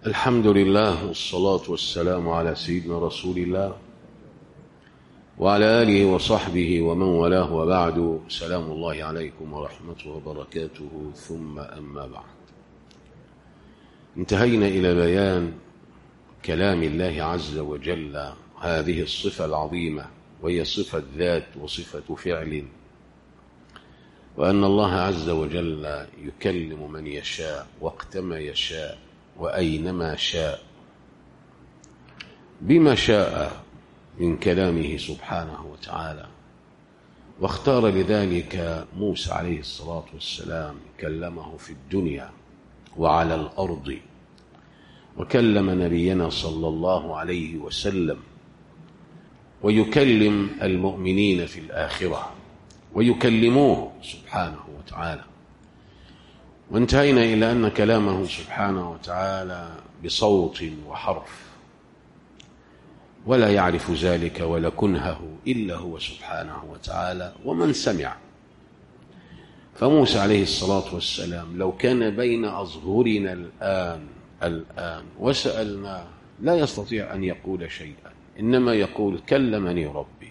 الحمد لله والصلاة والسلام على سيدنا رسول الله وعلى آله وصحبه ومن والاه وبعد سلام الله عليكم ورحمته وبركاته ثم أما بعد انتهينا إلى بيان كلام الله عز وجل هذه الصفة العظيمة وهي صفة ذات وصفة فعل وأن الله عز وجل يكلم من يشاء وقتما يشاء وأينما شاء بما شاء من كلامه سبحانه وتعالى واختار لذلك موسى عليه الصلاة والسلام كلمه في الدنيا وعلى الأرض وكلم نبينا صلى الله عليه وسلم ويكلم المؤمنين في الآخرة ويكلموه سبحانه وتعالى وانتهينا إلى أن كلامه سبحانه وتعالى بصوت وحرف ولا يعرف ذلك ولا كنهه إلا هو سبحانه وتعالى ومن سمع فموسى عليه الصلاة والسلام لو كان بين أظهرنا الآن الآن وسألناه لا يستطيع أن يقول شيئا إنما يقول كلمني ربي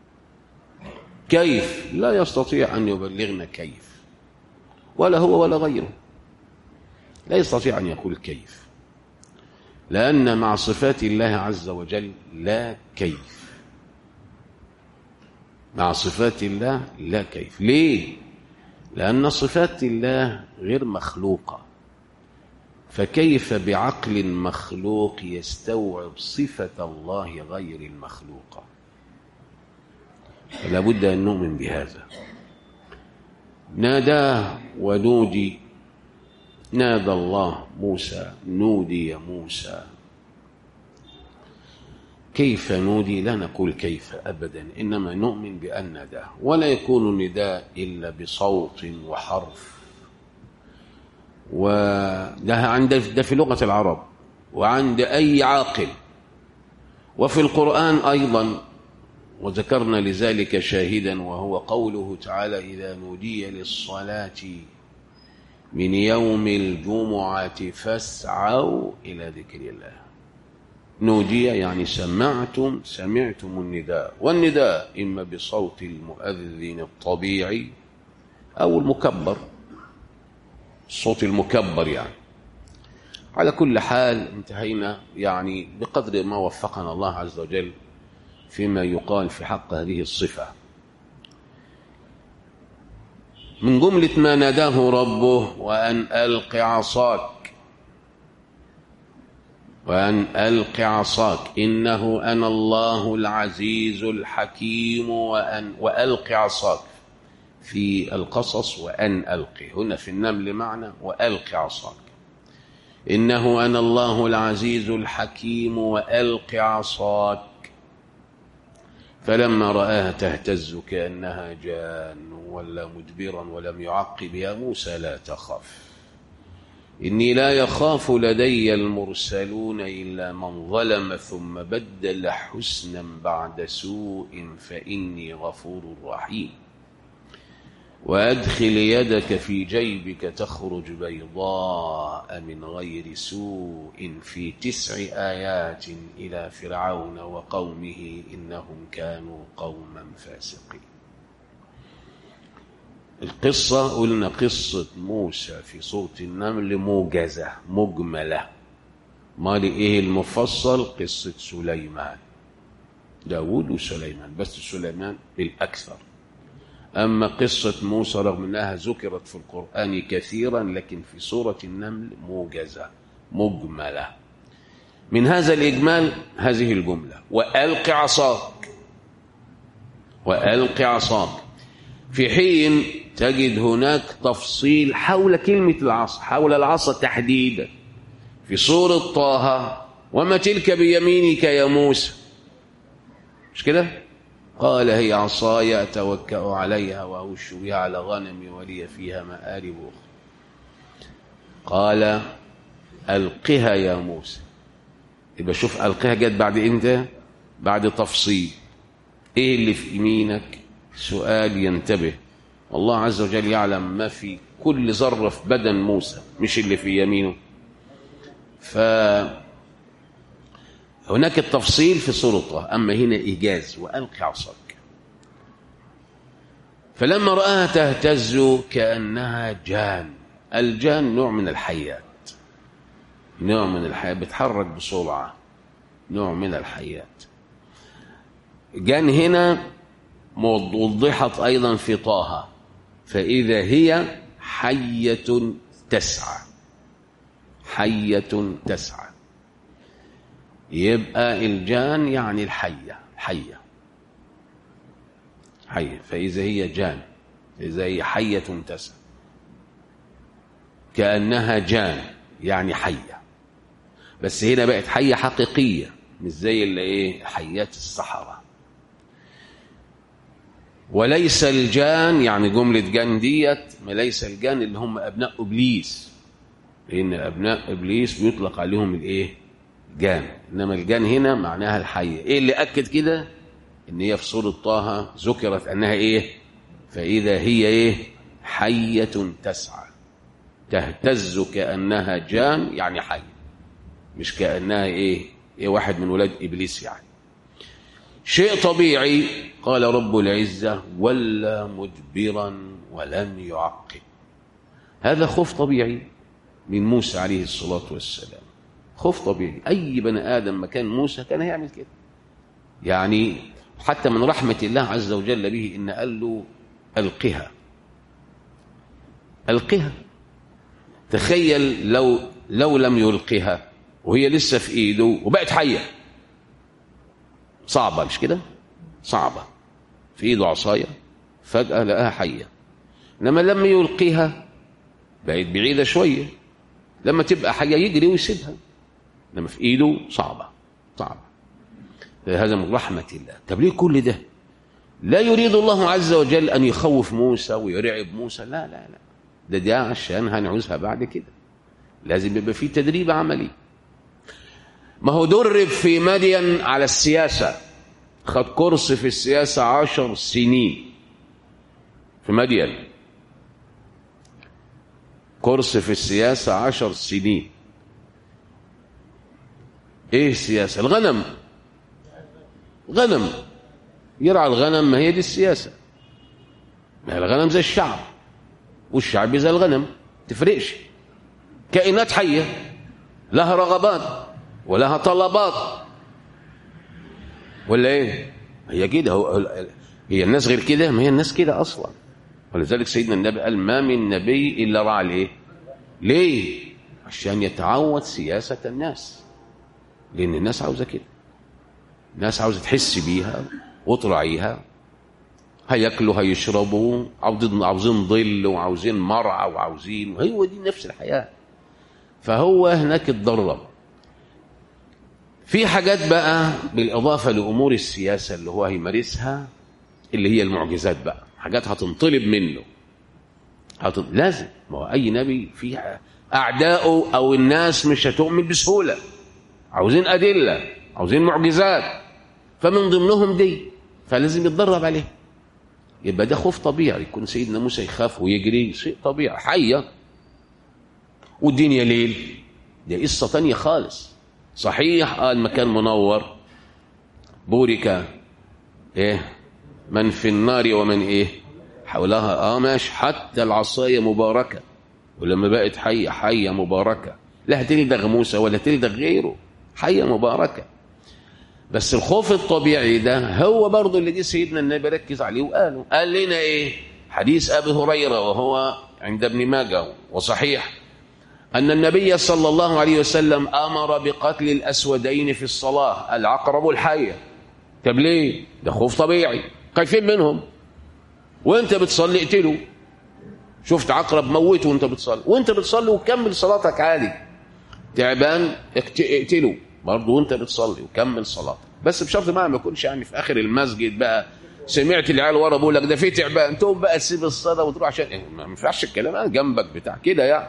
كيف لا يستطيع أن يبلغنا كيف ولا هو ولا غيره لا يستطيع أن يقول كيف لأن مع صفات الله عز وجل لا كيف مع صفات الله لا كيف ليه لأن صفات الله غير مخلوقة فكيف بعقل مخلوق يستوعب صفة الله غير المخلوقة فلا بد أن نؤمن بهذا ناداه ونودي نادى الله موسى نودي يا موسى كيف نودي لا نقول كيف أبدا إنما نؤمن بأن ناداه ولا يكون النداء إلا بصوت وحرف وده عند ده في لغة العرب وعند أي عاقل وفي القرآن أيضا وذكرنا لذلك شاهدا وهو قوله تعالى إذا نودي للصلاة من يوم الجمعة فاسعوا إلى ذكر الله نودي يعني سمعتم سمعتم النداء والنداء إما بصوت المؤذن الطبيعي أو المكبر الصوت المكبر يعني على كل حال انتهينا يعني بقدر ما وفقنا الله عز وجل فيما يقال في حق هذه الصفة من جملة ما ناداه ربه وأن ألق عصاك وأن ألق عصاك إنه أنا الله العزيز الحكيم وأن وألق عصاك في القصص وأن ألقي هنا في النمل معنى وألق عصاك إنه أنا الله العزيز الحكيم وألق عصاك فلما رآها تهتز كأنها جان ولا مدبرا ولم يعقب يا موسى لا تخف إني لا يخاف لدي المرسلون إلا من ظلم ثم بدل حسنا بعد سوء فإني غفور رحيم وأدخل يدك في جيبك تخرج بيضاء من غير سوء في تسع آيات إلى فرعون وقومه إنهم كانوا قوما فاسقين القصة قلنا قصة موسى في صوت النمل موجزة مجملة ما إيه المفصل قصة سليمان داود وسليمان بس سليمان بالأكثر أما قصة موسى رغم أنها ذكرت في القرآن كثيرا لكن في سورة النمل موجزة مجملة من هذا الإجمال هذه الجملة وألق عصاك وألق عصاك في حين تجد هناك تفصيل حول كلمة العصا حول العصا تحديدا في سورة طه وما تلك بيمينك يا موسى مش كده قال هي عصاي أتوكأ عليها وأهش بها على غنمي ولي فيها مآرب أخرى قال ألقها يا موسى يبقى شوف ألقها جت بعد إمتى بعد تفصيل إيه اللي في يمينك سؤال ينتبه والله عز وجل يعلم ما في كل ذرة في بدن موسى مش اللي في يمينه فهناك التفصيل في سورة طه أما هنا إيجاز وألقي عصاك فلما رآها تهتز كأنها جان الجان نوع من الحيات نوع من الحياة بتحرك بسرعة نوع من الحيات جان هنا وضحت أيضا في طه فإذا هي حية تسعى حية تسعى يبقى الجان يعني الحية حية حية فإذا هي جان إذا هي حية تسعى كأنها جان يعني حية بس هنا بقت حية حقيقية مش زي اللي ايه حيات الصحراء وليس الجان يعني جملة جان ديت ما ليس الجان اللي هم أبناء إبليس لأن أبناء إبليس بيطلق عليهم الإيه جان إنما الجان هنا معناها الحية إيه اللي أكد كده إن هي في سورة طه ذكرت أنها إيه فإذا هي إيه حية تسعى تهتز كأنها جان يعني حي مش كأنها إيه إيه واحد من ولاد إبليس يعني شيء طبيعي قال رب العزة ولا مدبرا ولم يعقب هذا خوف طبيعي من موسى عليه الصلاة والسلام خوف طبيعي أي بني آدم مكان موسى كان هيعمل كده يعني حتى من رحمة الله عز وجل به إن قال له ألقها ألقها تخيل لو لو لم يلقها وهي لسه في ايده وبقت حيه صعبه مش كده صعبه في ايده عصايه فجاه لقاها حيه انما لما يلقيها بقت بعيده شويه لما تبقى حيه يجري ويسيبها انما في ايده صعبه صعبه هذا من رحمه الله طب ليه كل ده لا يريد الله عز وجل ان يخوف موسى ويرعب موسى لا لا لا ده دي عشان هنعوزها بعد كده لازم يبقى في تدريب عملي ما هو درب في مدين على السياسة خد كورس في السياسة عشر سنين في مدين كورس في السياسة عشر سنين ايه السياسة الغنم غنم يرعى الغنم ما هي دي السياسة ما هي الغنم زي الشعب والشعب زي الغنم تفرقش كائنات حية لها رغبات ولها طلبات ولا ايه هي كده هو هي الناس غير كده ما هي الناس كده اصلا ولذلك سيدنا النبي قال ما من نبي الا رعى الايه ليه عشان يتعود سياسه الناس لان الناس عاوزه كده الناس عاوزه تحس بيها وتراعيها هياكلوا هيشربوا عاوزين عاوزين ظل وعاوزين مرعى وعاوزين هو دي نفس الحياه فهو هناك اتدرب في حاجات بقى بالإضافة لأمور السياسة اللي هو هيمارسها اللي هي المعجزات بقى حاجات هتنطلب منه هتن... لازم ما هو أي نبي في أعداؤه أو الناس مش هتؤمن بسهولة عاوزين أدلة عاوزين معجزات فمن ضمنهم دي فلازم يتدرب عليه يبقى ده خوف طبيعي يكون سيدنا موسى يخاف ويجري شيء طبيعي حية والدنيا ليل دي قصة تانية خالص صحيح آه المكان منور بورك ايه من في النار ومن ايه حولها اه ماشي حتى العصاية مباركة ولما بقت حية حية مباركة لا هتلدغ موسى ولا تلدغ غيره حية مباركة بس الخوف الطبيعي ده هو برضه اللي جه سيدنا النبي ركز عليه وقاله قال لنا ايه حديث ابي هريره وهو عند ابن ماجه وصحيح أن النبي صلى الله عليه وسلم أمر بقتل الأسودين في الصلاة العقرب الحية طب ليه؟ ده خوف طبيعي خايفين منهم وانت بتصلي اقتله شفت عقرب موته وانت بتصلي وانت بتصلي وكمل صلاتك عادي تعبان اقتله برضه وانت بتصلي وكمل صلاتك بس بشرط ما ما يكونش يعني في اخر المسجد بقى سمعت العيال ورا بيقول لك ده في تعبان تقوم بقى تسيب الصلاه وتروح عشان إيه؟ ما ينفعش الكلام انا جنبك بتاع كده يعني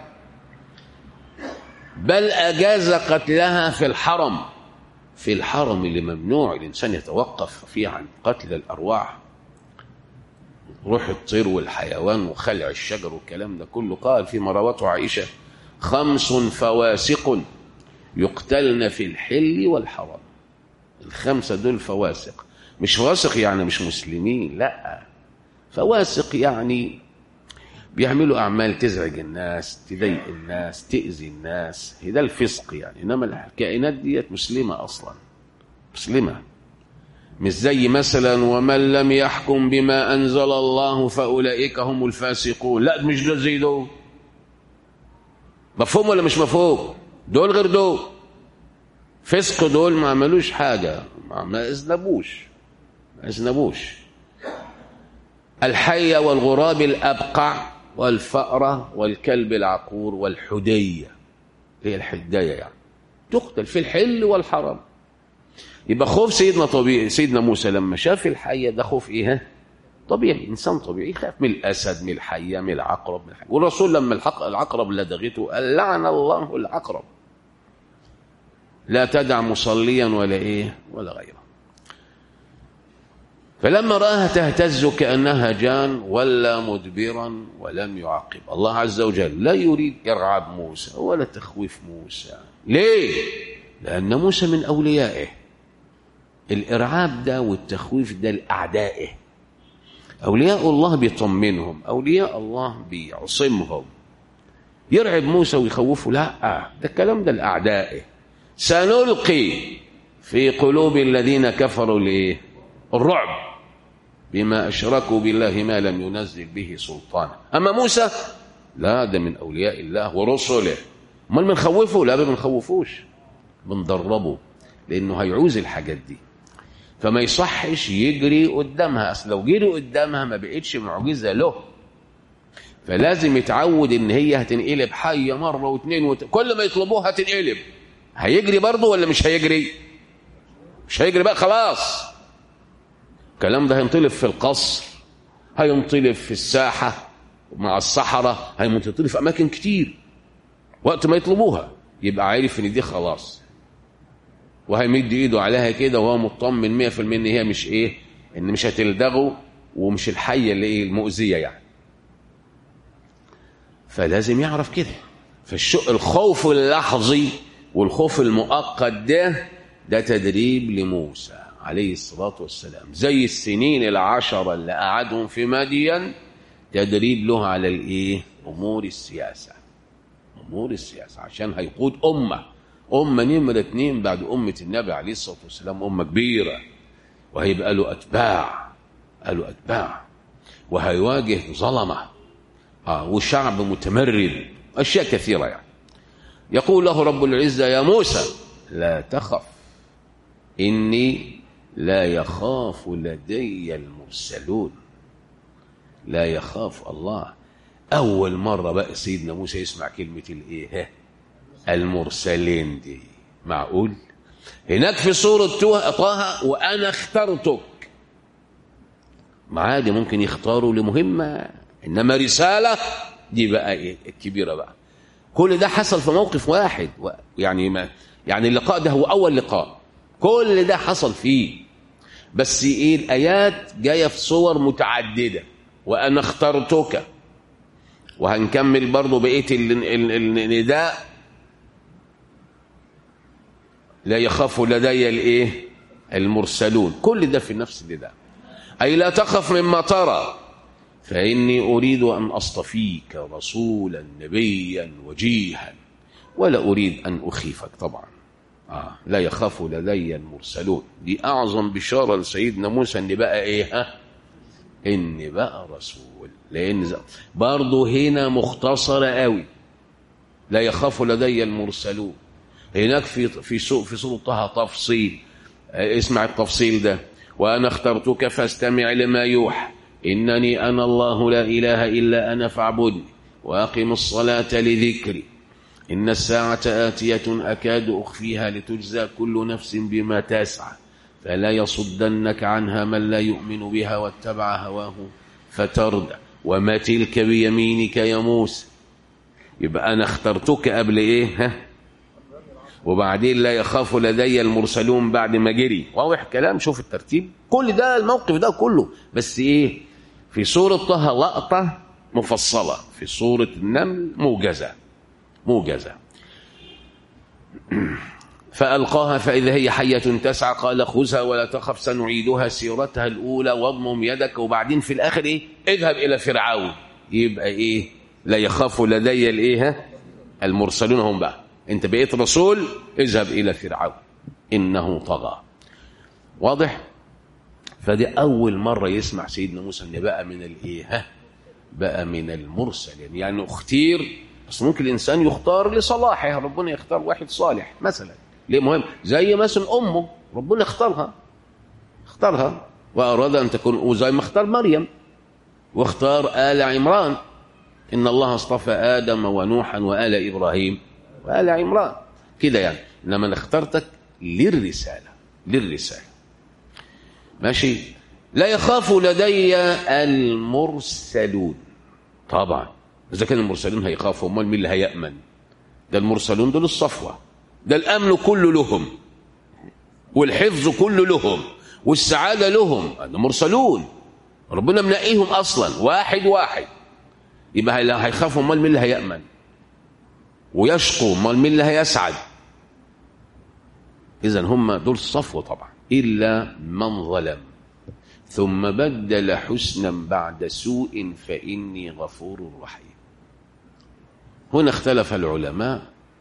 بل أجاز قتلها في الحرم في الحرم اللي ممنوع الإنسان يتوقف فيه عن قتل الأرواح روح الطير والحيوان وخلع الشجر والكلام ده كله قال في مروات عائشة خمس فواسق يقتلن في الحل والحرم الخمسة دول فواسق مش فواسق يعني مش مسلمين لا فواسق يعني بيعملوا أعمال تزعج الناس تضايق الناس تأذي الناس ده الفسق يعني إنما الكائنات ديت مسلمة أصلا مسلمة مش زي مثلا ومن لم يحكم بما أنزل الله فأولئك هم الفاسقون لا مش ده زي دول مفهوم ولا مش مفهوم دول غير دول فسق دول ما عملوش حاجة ما اذنبوش ما اذنبوش الحية والغراب الأبقع والفأرة والكلب العقور والحدية هي الحداية يعني تقتل في الحل والحرم يبقى خوف سيدنا طبيعي سيدنا موسى لما شاف الحية ده خوف ايه طبيعي انسان طبيعي يخاف من الاسد من الحية من العقرب من الحية. والرسول لما الحق العقرب لدغته قال لعن الله العقرب لا تدع مصليا ولا ايه ولا غيره فلما رآها تهتز كأنها جان ولا مدبرا ولم يعقب الله عز وجل لا يريد إرعاب موسى ولا تخويف موسى ليه؟ لأن موسى من أوليائه الإرعاب ده والتخويف ده لأعدائه أولياء الله بيطمنهم أولياء الله بيعصمهم يرعب موسى ويخوفه لا ده الكلام ده لأعدائه سنلقي في قلوب الذين كفروا الايه الرعب بما اشركوا بالله ما لم ينزل به سلطانا اما موسى لا ده من اولياء الله ورسله امال بنخوفه لا ما بنخوفوش بندربه لانه هيعوز الحاجات دي فما يصحش يجري قدامها اصل لو جري قدامها ما بقتش معجزه له فلازم يتعود ان هي هتنقلب حيه مره واثنين وت... كل ما يطلبوها هتنقلب هيجري برضه ولا مش هيجري مش هيجري بقى خلاص الكلام ده هينطلب في القصر هينطلب في الساحة مع الصحراء هينطلب في أماكن كتير وقت ما يطلبوها يبقى عارف ان دي خلاص وهيمد ايده عليها كده وهو مطمن 100% ان هي مش ايه ان مش هتلدغه ومش الحيه اللي ايه المؤذيه يعني فلازم يعرف كده فالشق الخوف اللحظي والخوف المؤقت ده ده تدريب لموسى عليه الصلاة والسلام زي السنين العشرة اللي قعدهم في مدين تدريب له على الايه امور السياسة امور السياسة عشان هيقود امة امة نمرة اتنين بعد امة النبي عليه الصلاة والسلام امة كبيرة وهيبقى له اتباع له اتباع وهيواجه ظلمة آه وشعب متمرد اشياء كثيرة يعني يقول له رب العزة يا موسى لا تخف إني لا يخاف لدي المرسلون لا يخاف الله أول مرة بقى سيدنا موسى يسمع كلمة الإيه المرسلين دي معقول هناك في سورة طه وأنا اخترتك ما عادي ممكن يختاروا لمهمة إنما رسالة دي بقى إيه الكبيرة بقى كل ده حصل في موقف واحد يعني ما يعني اللقاء ده هو أول لقاء كل ده حصل فيه بس ايه الايات جايه في صور متعدده وانا اخترتك وهنكمل برضه بقيه النداء لا يخاف لدي الايه المرسلون كل ده في نفس النداء اي لا تخف مما ترى فاني اريد ان اصطفيك رسولا نبيا وجيها ولا اريد ان اخيفك طبعا آه. لا يخاف لدي المرسلون دي أعظم بشارة لسيدنا موسى إن بقى إيه ها إن بقى رسول لأن برضه هنا مختصرة قوي لا يخاف لدي المرسلون هناك في في سوق في سورة طه تفصيل اسمع التفصيل ده وأنا اخترتك فاستمع لما يوحى إنني أنا الله لا إله إلا أنا فاعبدني وأقم الصلاة لذكري إن الساعة آتية أكاد أخفيها لتجزى كل نفس بما تسعى فلا يصدنك عنها من لا يؤمن بها واتبع هواه فتردى وما تلك بيمينك يا موسى يبقى أنا اخترتك قبل إيه ها وبعدين لا يخاف لدي المرسلون بعد ما جري واضح كلام شوف الترتيب كل ده الموقف ده كله بس إيه في سورة طه لقطة مفصلة في سورة النمل موجزة موجزة فألقاها فإذا هي حية تسعى قال خذها ولا تخف سنعيدها سيرتها الأولى واضمم يدك وبعدين في الآخر إيه اذهب إلى فرعون يبقى إيه لا يخاف لدي الإيه ها؟ المرسلون هم بقى أنت بقيت رسول اذهب إلى فرعون إنه طغى واضح فدي أول مرة يسمع سيدنا موسى إن بقى من الإيه ها؟ بقى من المرسلين يعني اختير بس ممكن الإنسان يختار لصلاحه ربنا يختار واحد صالح مثلا ليه مهم زي مثلا أمه ربنا اختارها اختارها وأراد أن تكون وزي ما اختار مريم واختار آل عمران إن الله اصطفى آدم ونوحا وآل إبراهيم وآل عمران كده يعني إنما أنا اخترتك للرسالة للرسالة ماشي لا يخاف لدي المرسلون طبعا إذا كان المرسلون هيخافوا أمال مين اللي هيأمن ده المرسلون دول الصفوة ده الأمن كله لهم والحفظ كله لهم والسعادة لهم ده مرسلون ربنا منقيهم أصلا واحد واحد يبقى هيخافوا أمال مين اللي هيأمن ويشقوا أمال مين اللي هيسعد إذا هم دول الصفوة طبعا إلا من ظلم ثم بدل حسنا بعد سوء فإني غفور رحيم هنا اختلف العلماء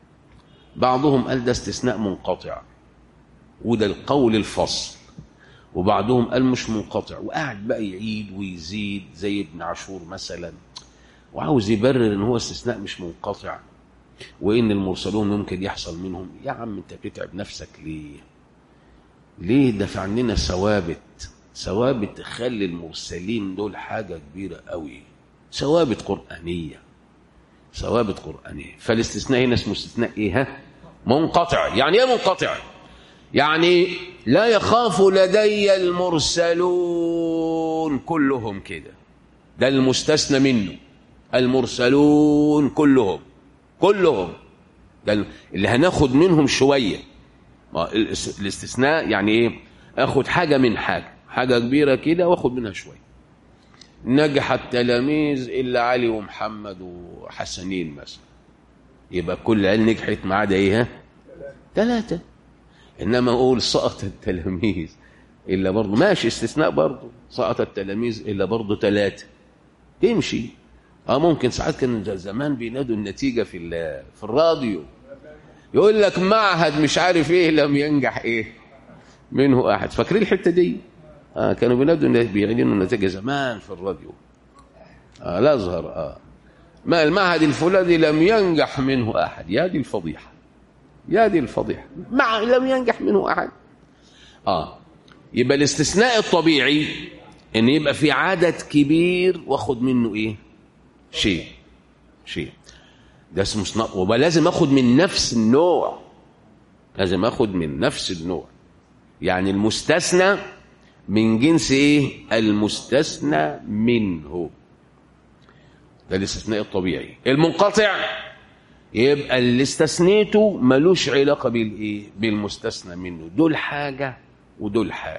بعضهم قال ده استثناء منقطع وده القول الفصل وبعضهم قال مش منقطع وقاعد بقى يعيد ويزيد زي ابن عاشور مثلا وعاوز يبرر ان هو استثناء مش منقطع وان المرسلون ممكن يحصل منهم يا عم انت بتتعب نفسك ليه ليه دفع عننا ثوابت ثوابت تخلي المرسلين دول حاجة كبيرة قوي ثوابت قرآنية ثوابت قرآنية فالاستثناء هنا اسمه استثناء ايه ها منقطع يعني ايه منقطع يعني لا يخاف لدي المرسلون كلهم كده ده المستثنى منه المرسلون كلهم كلهم ده اللي هناخد منهم شوية الاستثناء يعني ايه اخد حاجة من حاجة حاجة كبيرة كده واخد منها شوية نجح التلاميذ إلا علي ومحمد وحسنين مثلا يبقى كل عيل نجحت ما عدا ايه ثلاثة إنما أقول سقط التلاميذ إلا برضه ماشي استثناء برضه سقط التلاميذ إلا برضه ثلاثة تمشي اه ممكن ساعات كان زمان بينادوا النتيجة في في الراديو يقول لك معهد مش عارف ايه لم ينجح ايه منه احد فاكرين الحته دي آه كانوا بينادوا بيعلنوا النتيجة زمان في الراديو آه الازهر اه ما المعهد الفلاني لم ينجح منه احد يا دي الفضيحه يا دي الفضيحه مع لم ينجح منه احد اه يبقى الاستثناء الطبيعي ان يبقى في عدد كبير واخد منه ايه شيء شيء ده اسمه صناء وبقى لازم اخد من نفس النوع لازم اخد من نفس النوع يعني المستثنى من جنس ايه المستثنى منه ده الاستثناء الطبيعي المنقطع يبقى اللي استثنيته ملوش علاقة بالايه بالمستثنى منه دول حاجة ودول حاجة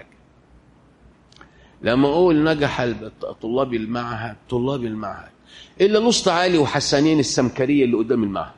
لما اقول نجح طلاب المعهد طلاب المعهد الا نص عالي وحسانين السمكريه اللي قدام المعهد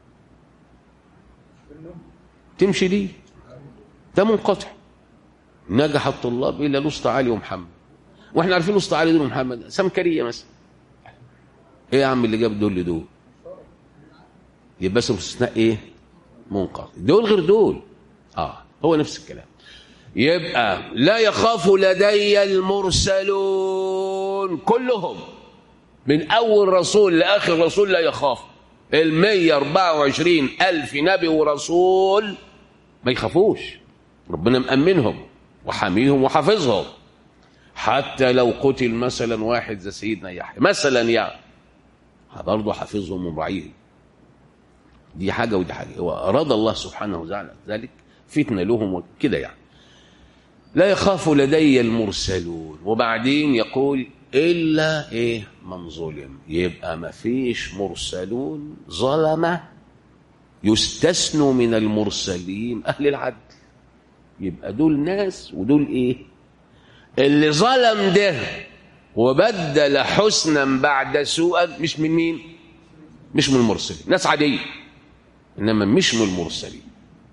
تمشي دي ده منقطع نجح الطلاب الا نص علي ومحمد واحنا عارفين نص علي دول ومحمد سمكريه مثلا ايه يا عم اللي جاب دول لدول يبقى اسمه استثناء ايه منقطع دول غير دول اه هو نفس الكلام يبقى لا يخاف لدي المرسلون كلهم من أول رسول لآخر رسول لا يخاف المية أربعة وعشرين ألف نبي ورسول ما يخافوش ربنا مأمنهم وحاميهم وحافظهم حتى لو قتل مثلا واحد زي سيدنا يحيى مثلا يعني برضه حافظهم ومراعيهم دي حاجة ودي حاجة وأراد الله سبحانه وتعالى ذلك فتنة لهم وكده يعني لا يخاف لدي المرسلون وبعدين يقول إلا إيه من ظلم يبقى ما فيش مرسلون ظلم يستثنوا من المرسلين أهل العدل يبقى دول ناس ودول إيه اللي ظلم ده وبدل حسنا بعد سوءا مش من مين مش من المرسلين ناس عادية إنما مش من المرسلين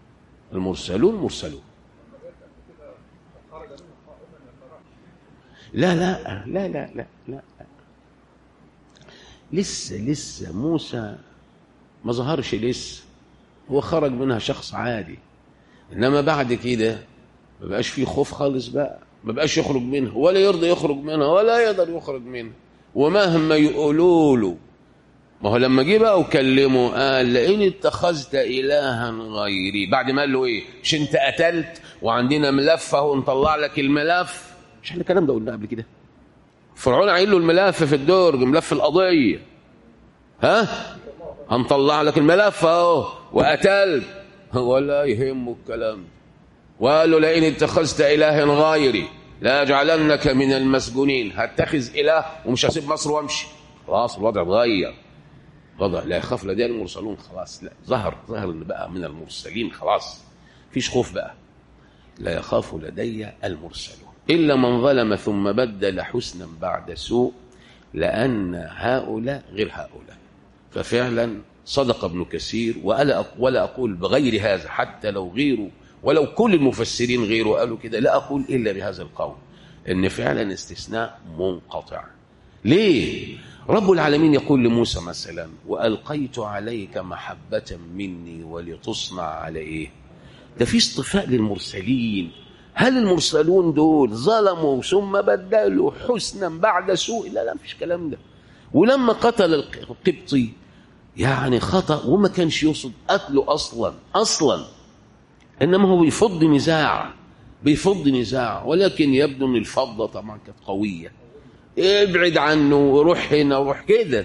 المرسلون مرسلون لا لا لا لا لا لا لسه لسه موسى ما ظهرش لسه هو خرج منها شخص عادي انما بعد كده ما بقاش فيه خوف خالص بقى ما بقاش يخرج منها ولا يرضى يخرج منها ولا يقدر يخرج منها ومهما يقولوا له ما هو لما جه بقى وكلمه قال لئن اتخذت الها غيري بعد ما قال له ايه مش انت قتلت وعندنا ملف اهو نطلع لك الملف مش احنا الكلام ده قلناه قبل كده فرعون عايل له الملف في الدرج ملف القضيه ها هنطلع لك الملف اهو وقتلت ولا يهمه الكلام وقال له لئن اتخذت الها غيري لا اجعلنك من المسجونين هتخذ اله ومش هسيب مصر وامشي خلاص الوضع اتغير وضع لا يخاف لدي المرسلون خلاص لا ظهر ظهر ان بقى من المرسلين خلاص فيش خوف بقى لا يخاف لدي المرسلون الا من ظلم ثم بدل حسنا بعد سوء لان هؤلاء غير هؤلاء ففعلا صدق ابن كثير ولا ولا اقول بغير هذا حتى لو غيره ولو كل المفسرين غيره قالوا كده لا اقول الا بهذا القول ان فعلا استثناء منقطع ليه رب العالمين يقول لموسى مثلا والقيت عليك محبه مني ولتصنع على ايه ده في اصطفاء للمرسلين هل المرسلون دول ظلموا ثم بدلوا حسنا بعد سوء لا لا مفيش كلام ده ولما قتل القبطي يعني خطأ وما كانش يقصد قتله أصلا أصلا إنما هو بيفض نزاع بيفض نزاع ولكن يبدو أن الفضة طبعا كانت قوية ابعد عنه وروح هنا وروح كده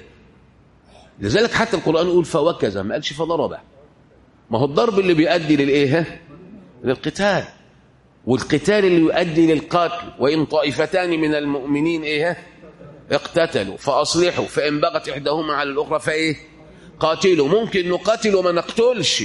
لذلك حتى القرآن يقول فوكذا ما قالش فضربه ما هو الضرب اللي بيؤدي للإيه للقتال والقتال اللي يؤدي للقتل وإن طائفتان من المؤمنين إيه اقتتلوا فأصلحوا فإن بغت إحداهما على الأخرى فإيه قاتلوا ممكن نقاتل وما نقتلش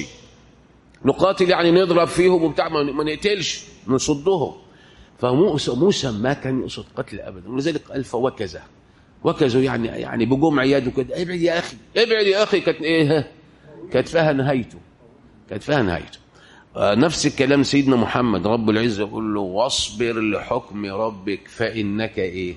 نقاتل يعني نضرب فيهم وبتاع ما نقتلش نصدهم فموسى موسى ما كان يقصد قتل ابدا ولذلك قال فوكذا وكذا يعني يعني بجمع يده كده ابعد يا اخي ابعد يا اخي كانت ايه كانت فيها نهايته كانت فيها نهايته آه نفس الكلام سيدنا محمد رب العزه يقول له واصبر لحكم ربك فانك ايه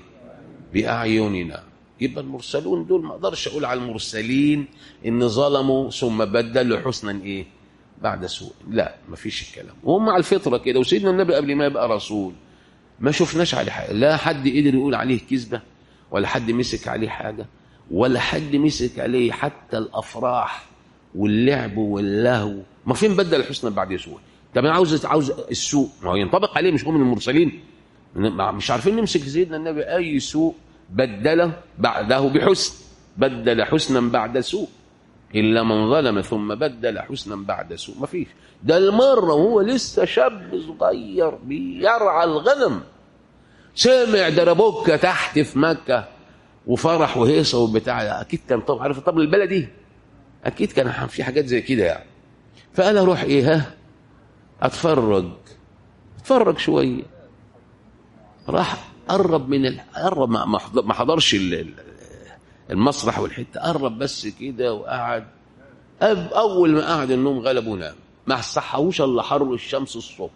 باعيننا يبقى المرسلون دول ما اقدرش اقول على المرسلين ان ظلموا ثم بدلوا حسنا ايه بعد سوء لا ما فيش الكلام وهم على الفطره كده وسيدنا النبي قبل ما يبقى رسول ما شفناش عليه حاجه لا حد قدر يقول عليه كذبه ولا حد مسك عليه حاجه ولا حد مسك عليه حتى الافراح واللعب واللهو ما فين بدل الحسنى بعد سوء طب انا عاوز عاوز السوء ما هو ينطبق عليه مش هو من المرسلين مش عارفين نمسك سيدنا النبي اي سوء بدل بعده بحسن بدل حسنا بعد سوء إلا من ظلم ثم بدل حسنا بعد سوء ما فيش ده المرة وهو لسه شاب صغير بيرعى الغنم سمع دربوكة تحت في مكة وفرح وهيصة وبتاع أكيد كان طبعا عارف الطبل البلدي أكيد كان في حاجات زي كده يعني فقال أروح إيه ها أتفرج أتفرج شوية راح قرب من ال... قرب ما حضرش المسرح والحته قرب بس كده وقعد أب اول ما قعد النوم غلبه ونام ما صحوش الا حر الشمس الصبح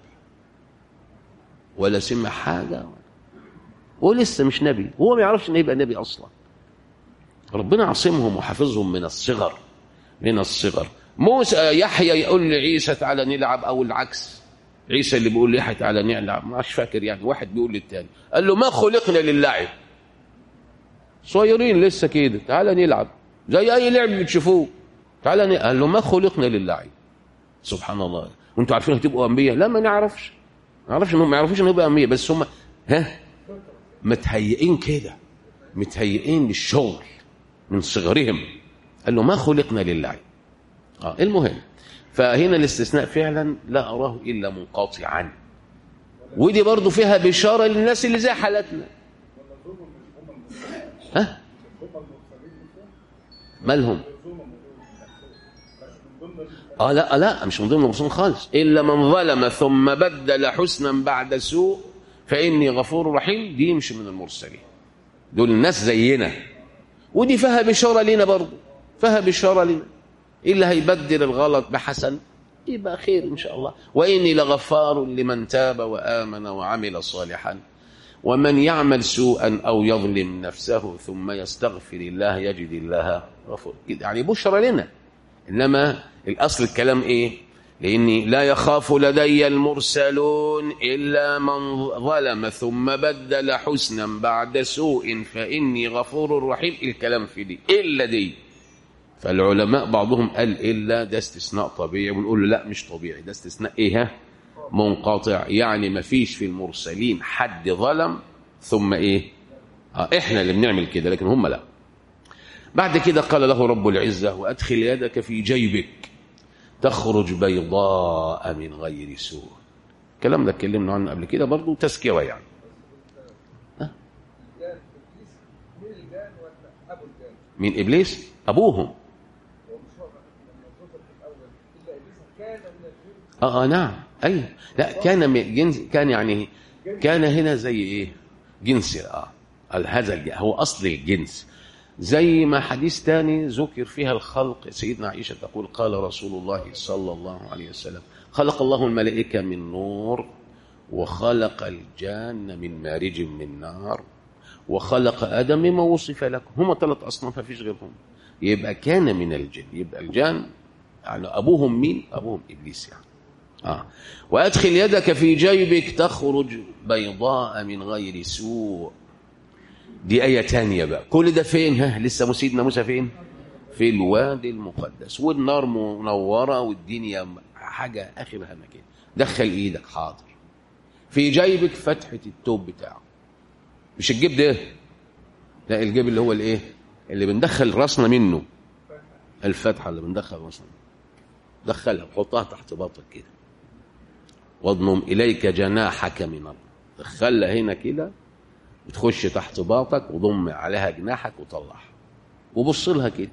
ولا سمع حاجه ولسه مش نبي هو ما يعرفش ان يبقى نبي اصلا ربنا عاصمهم وحافظهم من الصغر من الصغر موسى يحيى يقول لعيسى تعالى نلعب او العكس عيسى اللي بيقول ليحيى تعالى نلعب مش فاكر يعني واحد بيقول للتاني قال له ما خلقنا للعب صغيرين لسه كده تعالى نلعب زي اي لعب بتشوفوه تعالى ن... قال له ما خلقنا للعب سبحان الله وانتوا عارفين هتبقوا انبياء لا ما نعرفش ما نعرفش انهم ما يعرفوش انهم يبقوا انبياء بس هم ها متهيئين كده متهيئين للشغل من صغرهم قال له ما خلقنا للعب اه المهم فهنا الاستثناء فعلا لا اراه الا منقطعا ودي برضو فيها بشاره للناس اللي زي حالتنا ها مالهم اه لا لا مش من ضمن المرسلين خالص الا من ظلم ثم بدل حسنا بعد سوء فاني غفور رحيم دي مش من المرسلين دول الناس زينا ودي فيها بشاره لنا برضه فيها بشاره لنا اللي هيبدل الغلط بحسن يبقى خير إن شاء الله وإني لغفار لمن تاب وآمن وعمل صالحا ومن يعمل سوءا أو يظلم نفسه ثم يستغفر الله يجد الله غفور يعني بشرى لنا إنما الأصل الكلام إيه لأني لا يخاف لدي المرسلون إلا من ظلم ثم بدل حسنا بعد سوء فإني غفور رحيم الكلام في دي إلا دي فالعلماء بعضهم قال إلا ده استثناء طبيعي ونقول له لا مش طبيعي ده استثناء إيه منقطع يعني ما فيش في المرسلين حد ظلم ثم إيه آه إحنا اللي بنعمل كده لكن هم لا بعد كده قال له رب العزة وأدخل يدك في جيبك تخرج بيضاء من غير سوء الكلام ده اتكلمنا عنه قبل كده برضه تذكرة يعني ها؟ مين إبليس أبوهم اه اه نعم اي لا كان من جنس كان يعني كان هنا زي ايه جنس اه هذا هو اصل الجنس زي ما حديث تاني ذكر فيها الخلق سيدنا عائشه تقول قال رسول الله صلى الله عليه وسلم خلق الله الملائكه من نور وخلق الجان من مارج من نار وخلق ادم مما وصف لكم هم ثلاث اصناف ما فيش غيرهم يبقى كان من الجن يبقى الجان يعني ابوهم مين ابوهم ابليس يعني آه. وأدخل يدك في جيبك تخرج بيضاء من غير سوء دي آية تانية بقى كل ده فين ها لسه سيدنا موسى فين في الوادي المقدس والنار منورة والدنيا حاجة آخرها ما كده دخل إيدك حاضر في جيبك فتحة التوب بتاعه مش الجيب ده لا الجيب اللي هو الايه اللي بندخل راسنا منه الفتحة اللي بندخل راسنا دخلها وحطها تحت باطك كده واضمم إليك جناحك من الأرض دخلها هنا كده وتخش تحت باطك وضم عليها جناحك وطلعها وبص لها كده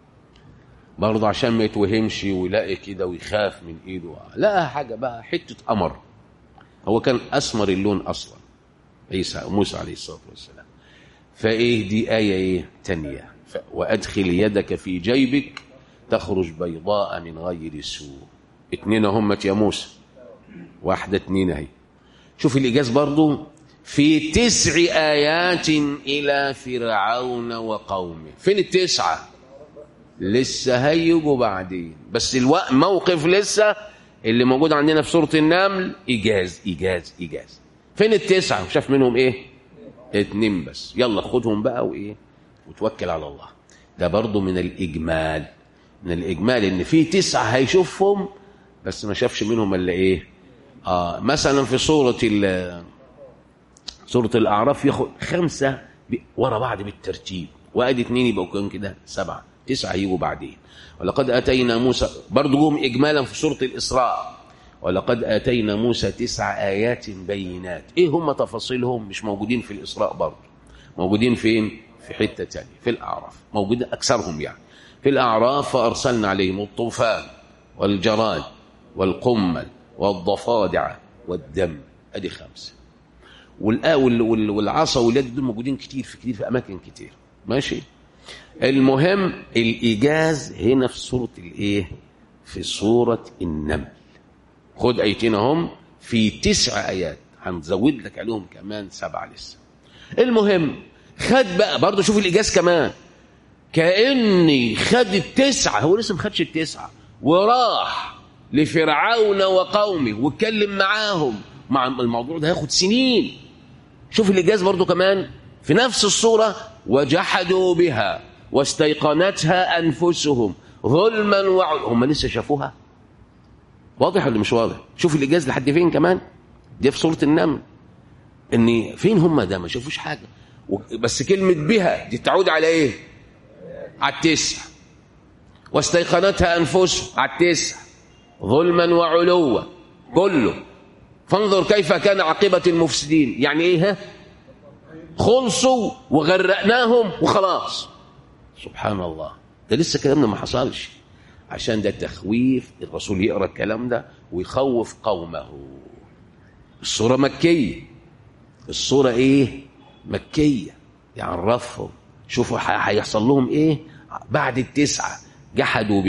برضه عشان ما يتوهمش ويلاقي كده ويخاف من ايده لقى حاجه بقى حته قمر هو كان اسمر اللون اصلا عيسى موسى عليه الصلاه والسلام فايه دي ايه ايه تانية وادخل يدك في جيبك تخرج بيضاء من غير سوء اتنين همت يا موسى واحدة اتنين اهي شوف الإيجاز برضو في تسع آيات إلى فرعون وقومه فين التسعة لسه هيجوا بعدين بس الوقت موقف لسه اللي موجود عندنا في سورة النمل إيجاز إيجاز إيجاز فين التسعة شاف منهم إيه اتنين بس يلا خدهم بقى وإيه وتوكل على الله ده برضو من الإجمال من الإجمال إن في تسعة هيشوفهم بس ما شافش منهم إلا إيه آه مثلا في سورة سورة الأعراف ياخد خمسة ورا بعض بالترتيب وادي اثنين يبقوا كان كده سبعة تسعة يجوا بعدين ولقد أتينا موسى برضه جم إجمالا في سورة الإسراء ولقد آتينا موسى تسع آيات بينات إيه هم تفاصيلهم مش موجودين في الإسراء برضه موجودين فين في حتة تانية في الأعراف موجود أكثرهم يعني في الأعراف فأرسلنا عليهم الطوفان والجراد والقمل والضفادع والدم ادي خمسه والعصا واليد دول موجودين كتير في كتير في اماكن كتير ماشي المهم الايجاز هنا في سوره الايه في سوره النمل خد ايتين هم في تسع ايات هنزود لك عليهم كمان سبعه لسه المهم خد بقى برضه شوف الايجاز كمان كاني خد التسعه هو لسه ما خدش التسعه وراح لفرعون وقومه واتكلم معاهم مع الموضوع ده هياخد سنين شوف الإجاز برضو كمان في نفس الصورة وجحدوا بها واستيقنتها أنفسهم ظلما وعلوا هم لسه شافوها واضح ولا مش واضح شوف الإجاز لحد فين كمان دي في سورة النمل ان فين هم ده ما شافوش حاجة بس كلمة بها دي تعود على ايه على التسع واستيقنتها أنفسهم على التسع ظلما وعلوا كله فانظر كيف كان عاقبة المفسدين يعني ايه ها خلصوا وغرقناهم وخلاص سبحان الله ده لسه كلامنا ما حصلش عشان ده تخويف الرسول يقرا الكلام ده ويخوف قومه الصورة مكية الصورة ايه مكية يعرفهم شوفوا هيحصل لهم ايه بعد التسعة جحدوا بها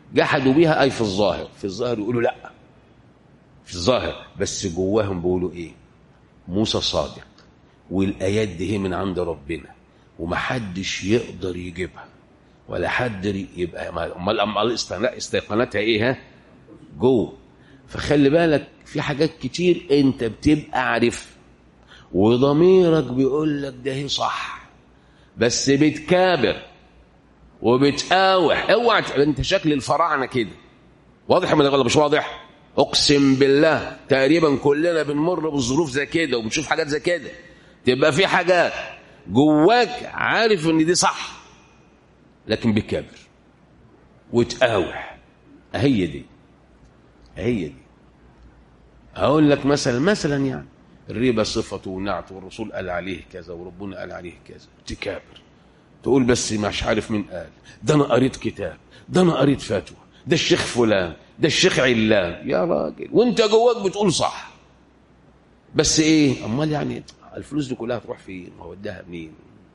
جحدوا بها أي في الظاهر في الظاهر يقولوا لا في الظاهر بس جواهم بيقولوا إيه موسى صادق والآيات دي هي من عند ربنا ومحدش يقدر يجيبها ولا حد يبقى امال امال استيقانتها ايه ها جوه فخلي بالك في حاجات كتير انت بتبقى عارف وضميرك بيقول لك ده هي صح بس بتكابر وبتقاوح اوعى انت شكل الفراعنه كده واضح ولا مش واضح اقسم بالله تقريبا كلنا بنمر بظروف زي كده وبنشوف حاجات زي كده تبقى في حاجات جواك عارف ان دي صح لكن بكبر وتقاوح هي دي هي دي اقول لك مثلا مثلا يعني الربا صفته ونعت والرسول قال عليه كذا وربنا قال عليه كذا تكابر تقول بس مش عارف مين قال ده انا قريت كتاب ده انا قريت فتوى ده الشيخ فلان ده الشيخ علان يا راجل وانت جواك بتقول صح بس ايه امال يعني الفلوس دي كلها تروح فين ووديها منين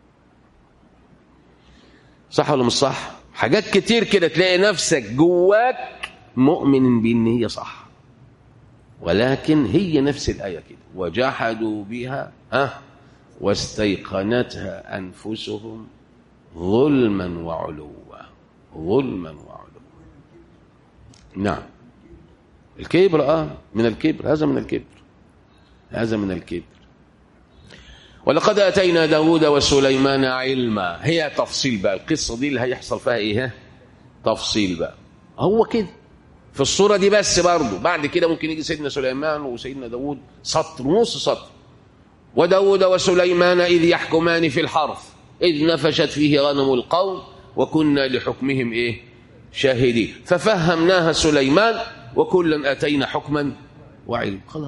صح ولا مش صح حاجات كتير كده تلاقي نفسك جواك مؤمن بان هي صح ولكن هي نفس الايه كده وجحدوا بها ها واستيقنتها انفسهم ظلما وعلوا ظلما وعلوا نعم الكبر اه من الكبر هذا من الكبر هذا من الكبر ولقد اتينا داود وسليمان علما هي تفصيل بقى القصه دي اللي هيحصل فيها ايه تفصيل بقى هو كده في الصوره دي بس برضه بعد كده ممكن يجي سيدنا سليمان وسيدنا داود سطر نص سطر وداود وسليمان اذ يحكمان في الحرث اذ نفشت فيه غنم القوم وكنا لحكمهم ايه شاهدين ففهمناها سليمان وكلا اتينا حكما وعلم خلاص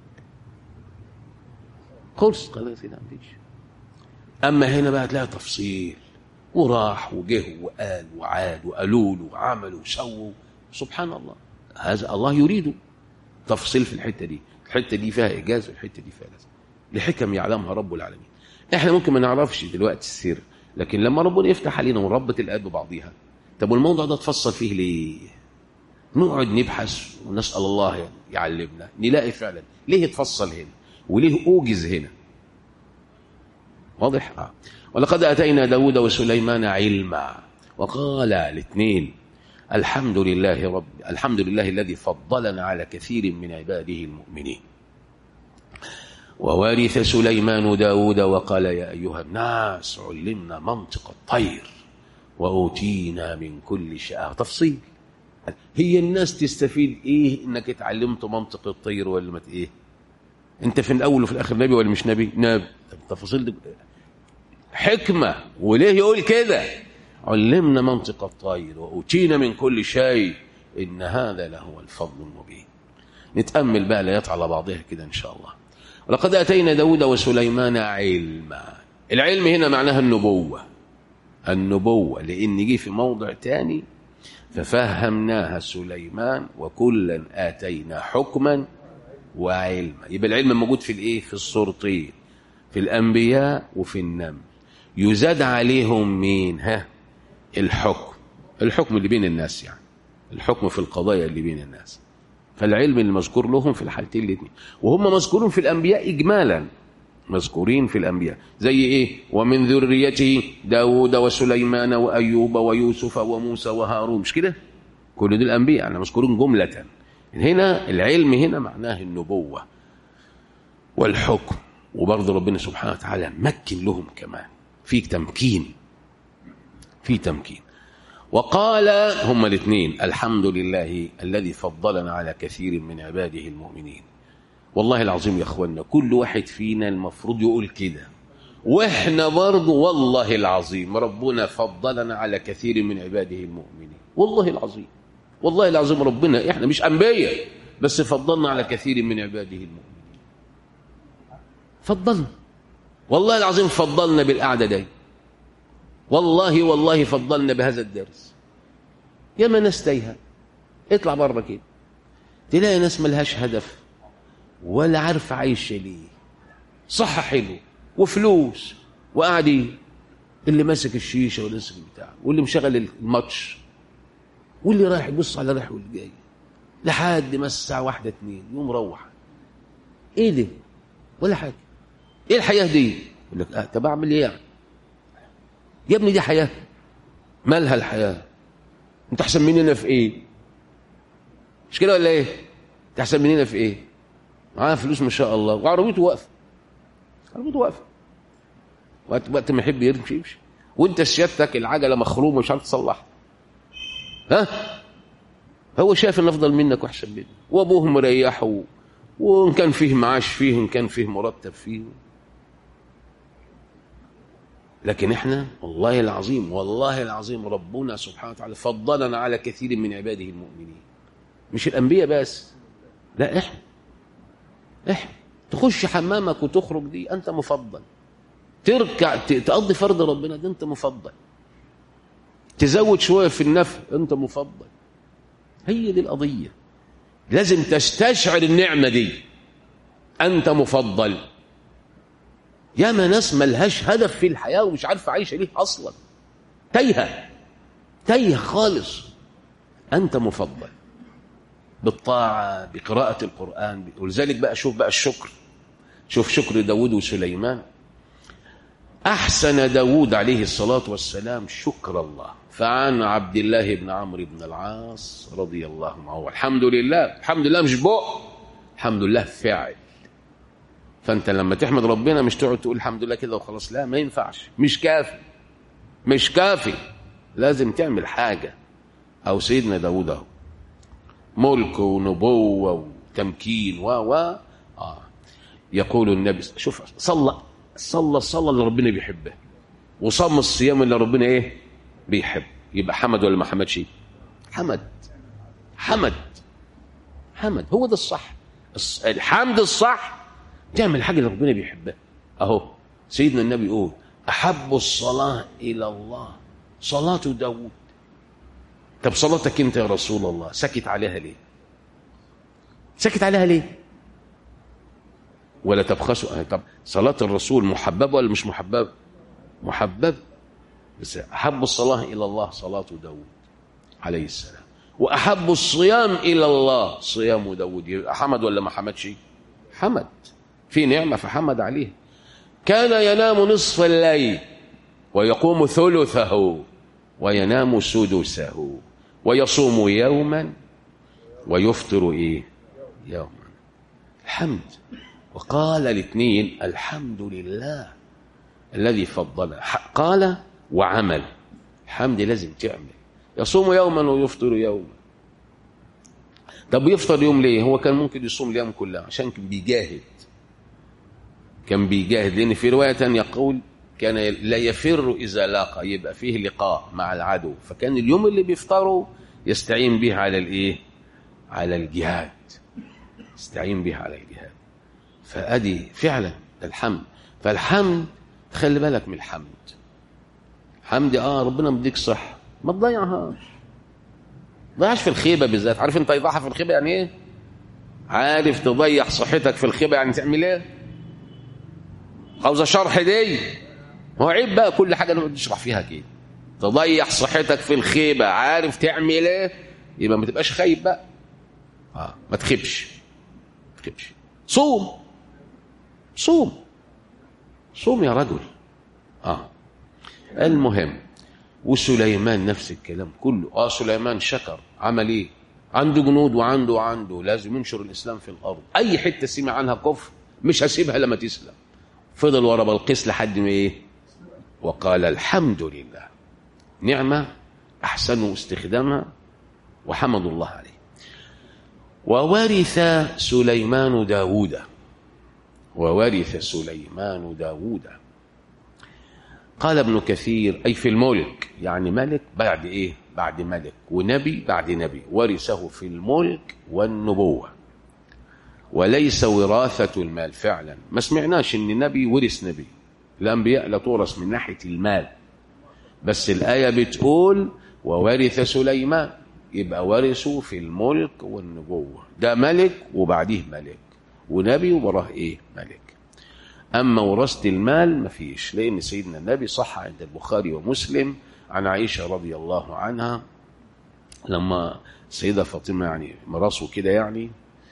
خلص خلاص كده مفيش اما هنا بقى تلاقي تفصيل وراح وجه وقال وعاد وقالوا له وعملوا وسووا سبحان الله هذا الله يريد تفصيل في الحته دي الحته دي فيها ايجاز والحته دي فيها لازم لحكم يعلمها رب العالمين احنا ممكن ما نعرفش دلوقتي السر لكن لما ربنا يفتح علينا ونربط الايات ببعضيها طب والموضوع ده تفصل فيه ليه نقعد نبحث ونسال الله يعلمنا نلاقي فعلا ليه اتفصل هنا وليه اوجز هنا واضح آه. ولقد اتينا داود وسليمان علما وقال الاثنين الحمد لله رب الحمد لله الذي فضلنا على كثير من عباده المؤمنين وورث سليمان داود وقال يا أيها الناس علمنا منطق الطير وأوتينا من كل شيء تفصيل هي الناس تستفيد ايه انك اتعلمت منطق الطير ولا ما ايه انت في الاول وفي الاخر نبي ولا مش نبي نبي طب التفاصيل دي حكمه وليه يقول كده علمنا منطق الطير واوتينا من كل شيء ان هذا لهو الفضل المبين نتامل بقى الايات على بعضها كده ان شاء الله ولقد اتينا داود وسليمان علما العلم هنا معناها النبوه النبوه لان جه في موضع تاني ففهمناها سليمان وكلا اتينا حكما وعلما يبقى العلم موجود في الايه في الصورتين في الانبياء وفي النمل يزاد عليهم مين ها الحكم الحكم اللي بين الناس يعني الحكم في القضايا اللي بين الناس فالعلم المذكور لهم في الحالتين الاثنين وهم مذكورون في الانبياء اجمالا مذكورين في الانبياء زي ايه ومن ذريته داود وسليمان وايوب ويوسف وموسى وهارون مش كده كل دول الانبياء يعني مذكورون جمله هنا العلم هنا معناه النبوه والحكم وبرضه ربنا سبحانه وتعالى مكن لهم كمان في تمكين في تمكين وقال هما الاثنين الحمد لله الذي فضلنا على كثير من عباده المؤمنين والله العظيم يا اخوانا كل واحد فينا المفروض يقول كده واحنا برضه والله العظيم ربنا فضلنا على كثير من عباده المؤمنين والله العظيم والله العظيم ربنا احنا مش انبياء بس فضلنا على كثير من عباده المؤمنين فضلنا والله العظيم فضلنا بالقعده دي والله والله فضلنا بهذا الدرس يا ما ناس تايهه اطلع بره كده تلاقي ناس ملهاش هدف ولا عارفه عايشه ليه صحه حلو وفلوس وقاعدين اللي ماسك الشيشه واللي ماسك البتاع واللي مشغل الماتش واللي رايح يبص على رايح واللي جاي لحد ما الساعه واحدة اتنين يقوم روح ايه ده ولا حاجه ايه الحياه دي يقول لك اه طب اعمل ايه يعني يا ابني دي حياه مالها الحياه انت احسن مننا في ايه مش كده ولا ايه انت احسن مننا في ايه معاه فلوس ما شاء الله وعربيته واقفه عربيته واقفه وقت وقت ما يحب يمشي يمشي وانت سيادتك العجله مخرومه مش عارف تصلحها ها هو شايف ان افضل منك واحسن منك وابوه مريحه وان كان فيه معاش فيه ان كان فيه مرتب فيه لكن احنا والله العظيم والله العظيم ربنا سبحانه وتعالى فضلنا على كثير من عباده المؤمنين مش الانبياء بس لا احنا احنا تخش حمامك وتخرج دي انت مفضل تركع تقضي فرض ربنا ده انت مفضل تزود شويه في النفع انت مفضل هي دي القضيه لازم تستشعر النعمه دي انت مفضل ياما ناس ملهاش هدف في الحياه ومش عارفه عايشه ليه اصلا تايهه تايهه خالص انت مفضل بالطاعه بقراءه القران ولذلك بقى شوف بقى الشكر شوف شكر داود وسليمان أحسن داود عليه الصلاة والسلام شكر الله فعن عبد الله بن عمرو بن العاص رضي الله عنه الحمد لله الحمد لله مش بق الحمد لله فعل فأنت لما تحمد ربنا مش تقعد تقول الحمد لله كده وخلاص لا ما ينفعش مش كافي مش كافي لازم تعمل حاجة أو سيدنا داود أهو ملك ونبوة وتمكين و و آه. يقول النبي شوف صلى صلى الصلاه اللي ربنا بيحبها وصام الصيام اللي ربنا ايه بيحب يبقى حمد ولا ما حمدش حمد حمد حمد هو ده الصح الحمد الصح تعمل حاجه اللي ربنا بيحبها اهو سيدنا النبي يقول احب الصلاه الى الله صلاه داود طب صلاتك انت يا رسول الله سكت عليها ليه سكت عليها ليه ولا تبخسوا طب صلاة الرسول محببة ولا مش محببة محببة بس أحب الصلاة إلى الله صلاة داود عليه السلام وأحب الصيام إلى الله صيام داود يبقى حمد ولا ما حمدش حمد في نعمة فحمد عليه كان ينام نصف الليل ويقوم ثلثه وينام سدسه ويصوم يوما ويفطر ايه يوما الحمد وقال الاثنين الحمد لله الذي فضل قال وعمل الحمد لازم تعمل يصوم يوما ويفطر يوما طب يفطر يوم ليه هو كان ممكن يصوم اليوم كله عشان كان بيجاهد كان بيجاهد لان في روايه يقول كان لا يفر اذا لاقى يبقى فيه لقاء مع العدو فكان اليوم اللي بيفطره يستعين به على الايه على الجهاد يستعين به على الجهاد فادي فعلا الحمد فالحمد خلي بالك من الحمد حمد اه ربنا مديك صحه ما تضيعهاش ما تضيعش في الخيبه بالذات عارف انت ايضاحها في الخيبه يعني ايه عارف تضيع صحتك في الخيبه يعني تعمل ايه عاوزه شرح دي هو عيب بقى كل حاجه نقعد نشرح فيها كده تضيع صحتك في الخيبه عارف تعمل ايه يبقى ما تبقاش خايب بقى اه ما تخيبش ما تخيبش صوم صوم صوم يا رجل اه المهم وسليمان نفس الكلام كله اه سليمان شكر عمل ايه عنده جنود وعنده وعنده لازم ينشر الاسلام في الارض اي حته سمع عنها كفر مش هسيبها لما تسلم فضل ورا بلقيس لحد ما ايه وقال الحمد لله نعمه احسنوا استخدامها وحمدوا الله عليه وورث سليمان داود وورث سليمان داود قال ابن كثير أي في الملك يعني ملك بعد إيه بعد ملك ونبي بعد نبي ورثه في الملك والنبوة وليس وراثة المال فعلا ما سمعناش ان نبي ورث نبي الأنبياء لا تورث من ناحية المال بس الآية بتقول وورث سليمان يبقى ورثوا في الملك والنبوة ده ملك وبعديه ملك ونبي ووراه ايه ملك اما ورثه المال ما فيش لان سيدنا النبي صح عند البخاري ومسلم عن عائشه رضي الله عنها لما السيدة فاطمة يعني مراسه كده يعني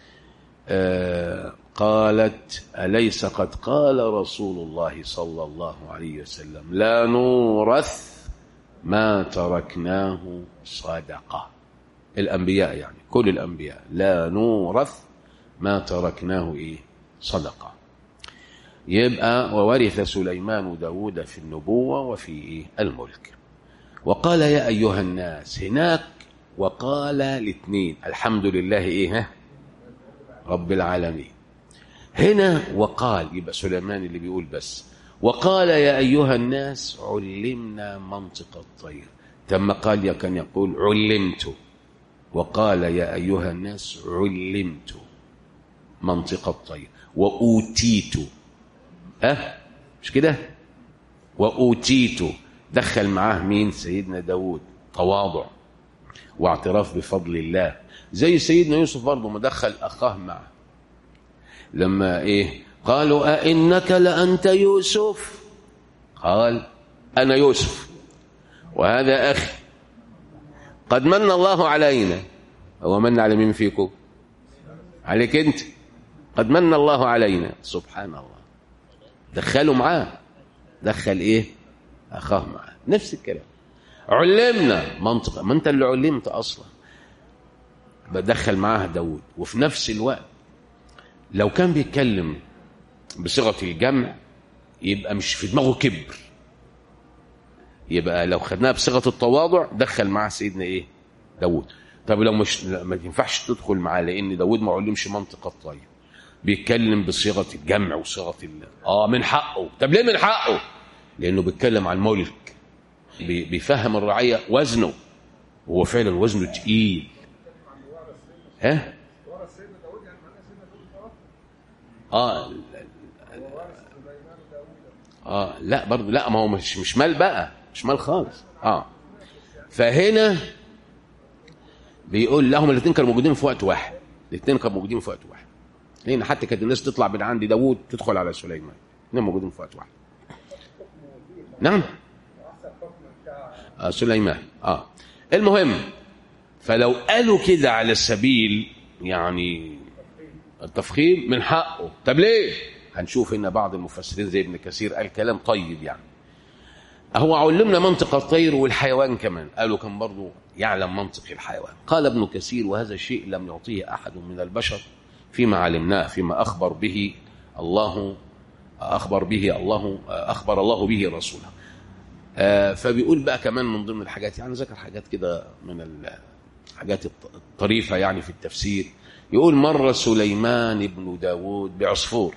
آه قالت أليس قد قال رسول الله صلى الله عليه وسلم لا نورث ما تركناه صدقة الأنبياء يعني كل الأنبياء لا نورث ما تركناه إيه صدقة يبقى وورث سليمان داود في النبوة وفي إيه الملك وقال يا أيها الناس هناك وقال الاثنين الحمد لله إيه ها رب العالمين هنا وقال يبقى سليمان اللي بيقول بس وقال يا أيها الناس علمنا منطق الطير ثم قال يا كان يقول علمت وقال يا أيها الناس علمت منطق الطير وأوتيت أه مش كده وأوتيت دخل معاه مين سيدنا داود تواضع واعتراف بفضل الله زي سيدنا يوسف برضه مدخل أخاه معه لما إيه قالوا أئنك لأنت يوسف قال أنا يوسف وهذا أخي قد من الله علينا هو من على مين فيكم عليك أنت قد من الله علينا سبحان الله دخلوا معاه دخل إيه أخاه معاه نفس الكلام علمنا منطقة ما أنت اللي علمت أصلا بدخل معاه داود وفي نفس الوقت لو كان بيتكلم بصيغة الجمع يبقى مش في دماغه كبر يبقى لو خدناها بصيغة التواضع دخل معاه سيدنا ايه داود طب لو مش ما ينفعش تدخل معاه لان داود ما علمش منطق الطيب بيتكلم بصيغة الجمع وصيغة ال... اه من حقه طب ليه من حقه لانه بيتكلم عن الملك بي... بيفهم الرعية وزنه هو فعلا وزنه تقيل ها اه اه لا برضه لا ما هو مش مش مال بقى مش مال خالص اه فهنا بيقول لهم الاثنين كانوا موجودين في وقت واحد الاثنين كانوا موجودين في وقت واحد لان حتى كانت الناس تطلع من عند داوود تدخل على سليمان الاثنين موجودين في وقت واحد نعم آه سليمان اه المهم فلو قالوا كده على سبيل يعني التفخيم من حقه طب ليه هنشوف ان بعض المفسرين زي ابن كثير قال كلام طيب يعني هو علمنا منطق الطير والحيوان كمان قالوا كان برضه يعلم منطق الحيوان قال ابن كثير وهذا الشيء لم يعطيه احد من البشر فيما علمناه فيما اخبر به الله اخبر به الله اخبر الله به رسوله فبيقول بقى كمان من ضمن الحاجات يعني ذكر حاجات كده من الحاجات الطريفه يعني في التفسير يقول مر سليمان بن داود بعصفور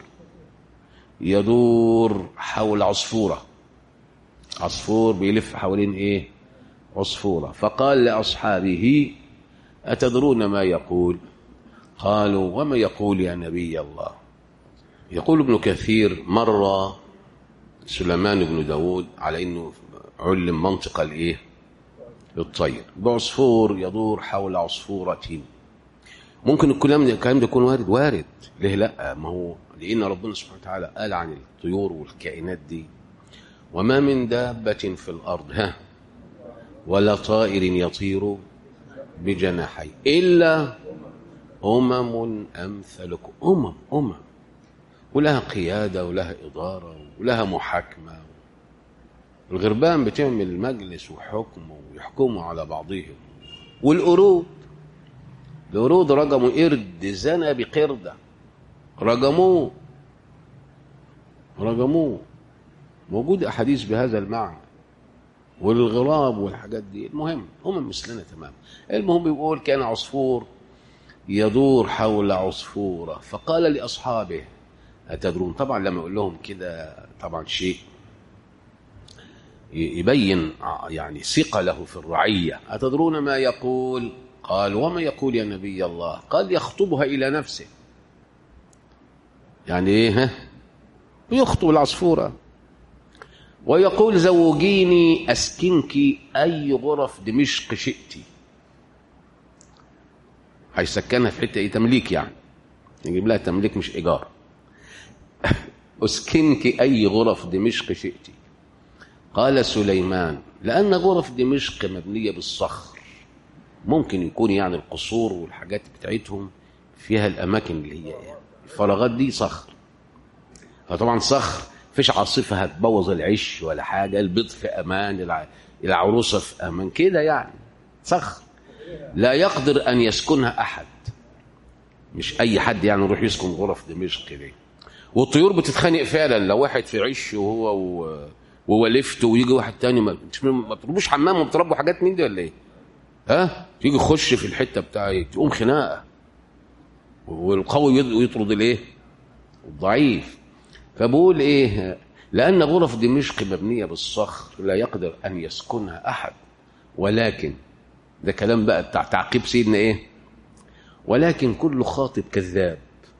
يدور حول عصفورة عصفور بيلف حوالين ايه عصفورة فقال لأصحابه أتدرون ما يقول قالوا وما يقول يا نبي الله يقول ابن كثير مر سليمان بن داود على انه علم منطق الايه الطير بعصفور يدور حول عصفورة ممكن الكلام ده الكلام ده يكون وارد وارد ليه لا ما هو لان ربنا سبحانه وتعالى قال عن الطيور والكائنات دي وما من دابة في الارض ها ولا طائر يطير بجناحي الا امم امثلكم امم امم ولها قياده ولها اداره ولها محاكمه الغربان بتعمل مجلس وحكم ويحكموا على بعضهم والقرود القرود رجموا قرد زنى بقردة رجموه رجموه موجود أحاديث بهذا المعنى والغراب والحاجات دي المهم هم مثلنا تمام المهم بيقول كان عصفور يدور حول عصفورة فقال لأصحابه أتدرون طبعا لما يقول لهم كده طبعا شيء يبين يعني ثقة له في الرعية أتدرون ما يقول قال وما يقول يا نبي الله قال يخطبها إلى نفسه يعني إيه ها يخطب العصفورة ويقول زوجيني أسكنك أي غرف دمشق شئتي هيسكنها في حتة إيه تمليك يعني نجيب لها تمليك مش إيجار أسكنك أي غرف دمشق شئتي قال سليمان لأن غرف دمشق مبنية بالصخر ممكن يكون يعني القصور والحاجات بتاعتهم فيها الاماكن اللي هي ايه الفراغات دي صخر فطبعا صخر فيش عاصفه هتبوظ العش ولا حاجه البيض في امان الع- العروسه في امان كده يعني صخر لا يقدر ان يسكنها احد مش اي حد يعني يروح يسكن غرف دمشق دي والطيور بتتخانق فعلا لو واحد في عش وهو و... وولفته ويجي واحد تاني ما مش ما بتربوش حمام وبتربوا حاجات من دي ولا ايه؟ ها؟ يجي يخش في الحته بتاعي تقوم خناقه والقوي يد- يطرد الايه؟ الضعيف فبقول ايه؟ لان غرف دمشق مبنيه بالصخر لا يقدر ان يسكنها احد ولكن ده كلام بقى بتاع تعقيب سيدنا ايه؟ ولكن كل خاطب كذاب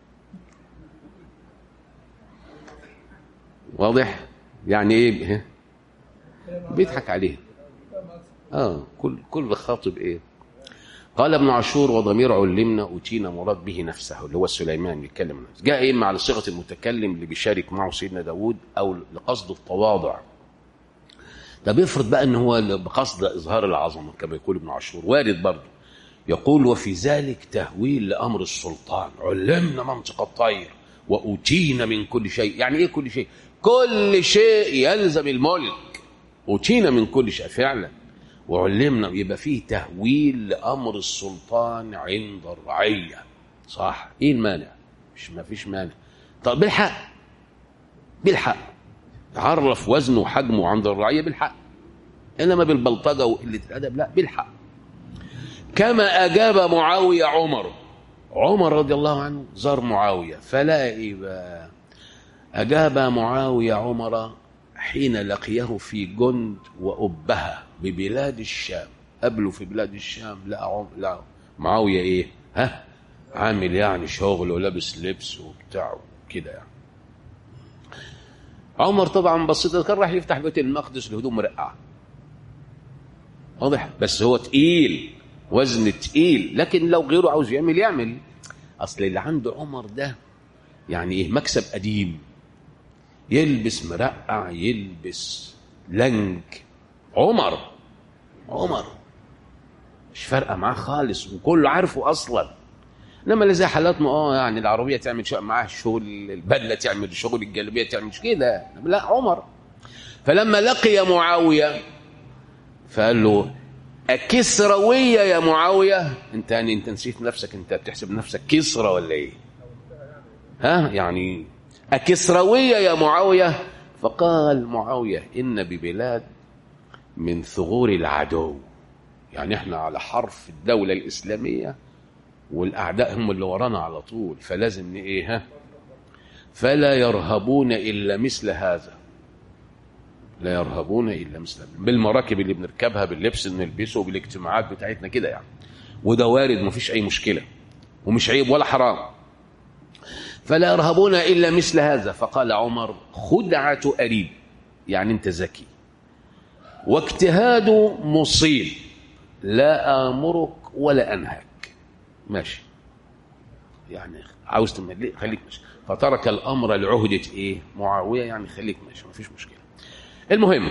واضح يعني ايه بيضحك عليه اه كل كل خاطب ايه قال ابن عاشور وضمير علمنا اوتينا مراد به نفسه اللي هو سليمان بيتكلم عن نفسه جاء اما على صيغه المتكلم اللي بيشارك معه سيدنا داود او لقصد التواضع ده بيفرض بقى ان هو بقصد اظهار العظمه كما يقول ابن عاشور وارد برضه يقول وفي ذلك تهويل لامر السلطان علمنا منطق الطير واوتينا من كل شيء يعني ايه كل شيء كل شيء يلزم الملك اوتينا من كل شيء فعلا وعلمنا يبقى فيه تهويل لامر السلطان عند الرعيه صح ايه المانع مش ما فيش مانع طب بالحق بالحق عرف وزنه وحجمه عند الرعيه بالحق انما بالبلطجه وقله الادب لا بالحق كما أجاب معاوية عمر عمر رضي الله عنه زار معاوية فلا إيه أجاب معاوية عمر حين لقيه في جند وأبها ببلاد الشام قبله في بلاد الشام لا عم لا معاوية إيه ها عامل يعني شغل ولابس لبس وبتاع كده يعني عمر طبعا بسيط كان راح يفتح بيت المقدس لهدوم مرقعه واضح بس هو تقيل وزن تقيل لكن لو غيره عاوز يعمل يعمل اصل اللي عنده عمر ده يعني ايه مكسب قديم يلبس مرقع يلبس لنج عمر عمر مش فارقه معاه خالص وكله عارفه اصلا انما اللي زي حالاتنا اه يعني العربيه تعمل شغل معاه شغل البدله تعمل شغل الجلابيه تعمل مش كده لا عمر فلما لقي معاويه فقال له أكسروية يا معاوية انت يعني انت نسيت نفسك انت بتحسب نفسك كسرى ولا ايه ها يعني أكسروية يا معاوية فقال معاوية إن ببلاد من ثغور العدو يعني احنا على حرف الدولة الإسلامية والأعداء هم اللي ورانا على طول فلازم ايه ها فلا يرهبون إلا مثل هذا لا يرهبون الا مثل بالمراكب اللي بنركبها باللبس اللي بنلبسه بالاجتماعات بتاعتنا كده يعني وده وارد مفيش اي مشكله ومش عيب ولا حرام فلا يرهبون الا مثل هذا فقال عمر خدعه قريب يعني انت ذكي واجتهاد مصيب لا امرك ولا انهاك ماشي يعني عاوز تملي خليك ماشي فترك الامر لعهده ايه معاويه يعني خليك ماشي مفيش مشكله المهم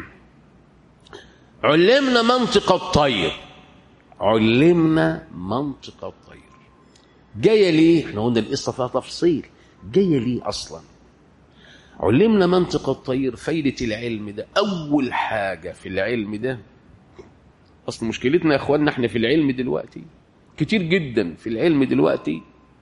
علمنا منطق الطير علمنا منطق الطير جايه ليه احنا قلنا القصه فيها تفصيل جايه ليه اصلا علمنا منطق الطير فايده العلم ده اول حاجه في العلم ده اصل مشكلتنا يا اخواننا احنا في العلم دلوقتي كتير جدا في العلم دلوقتي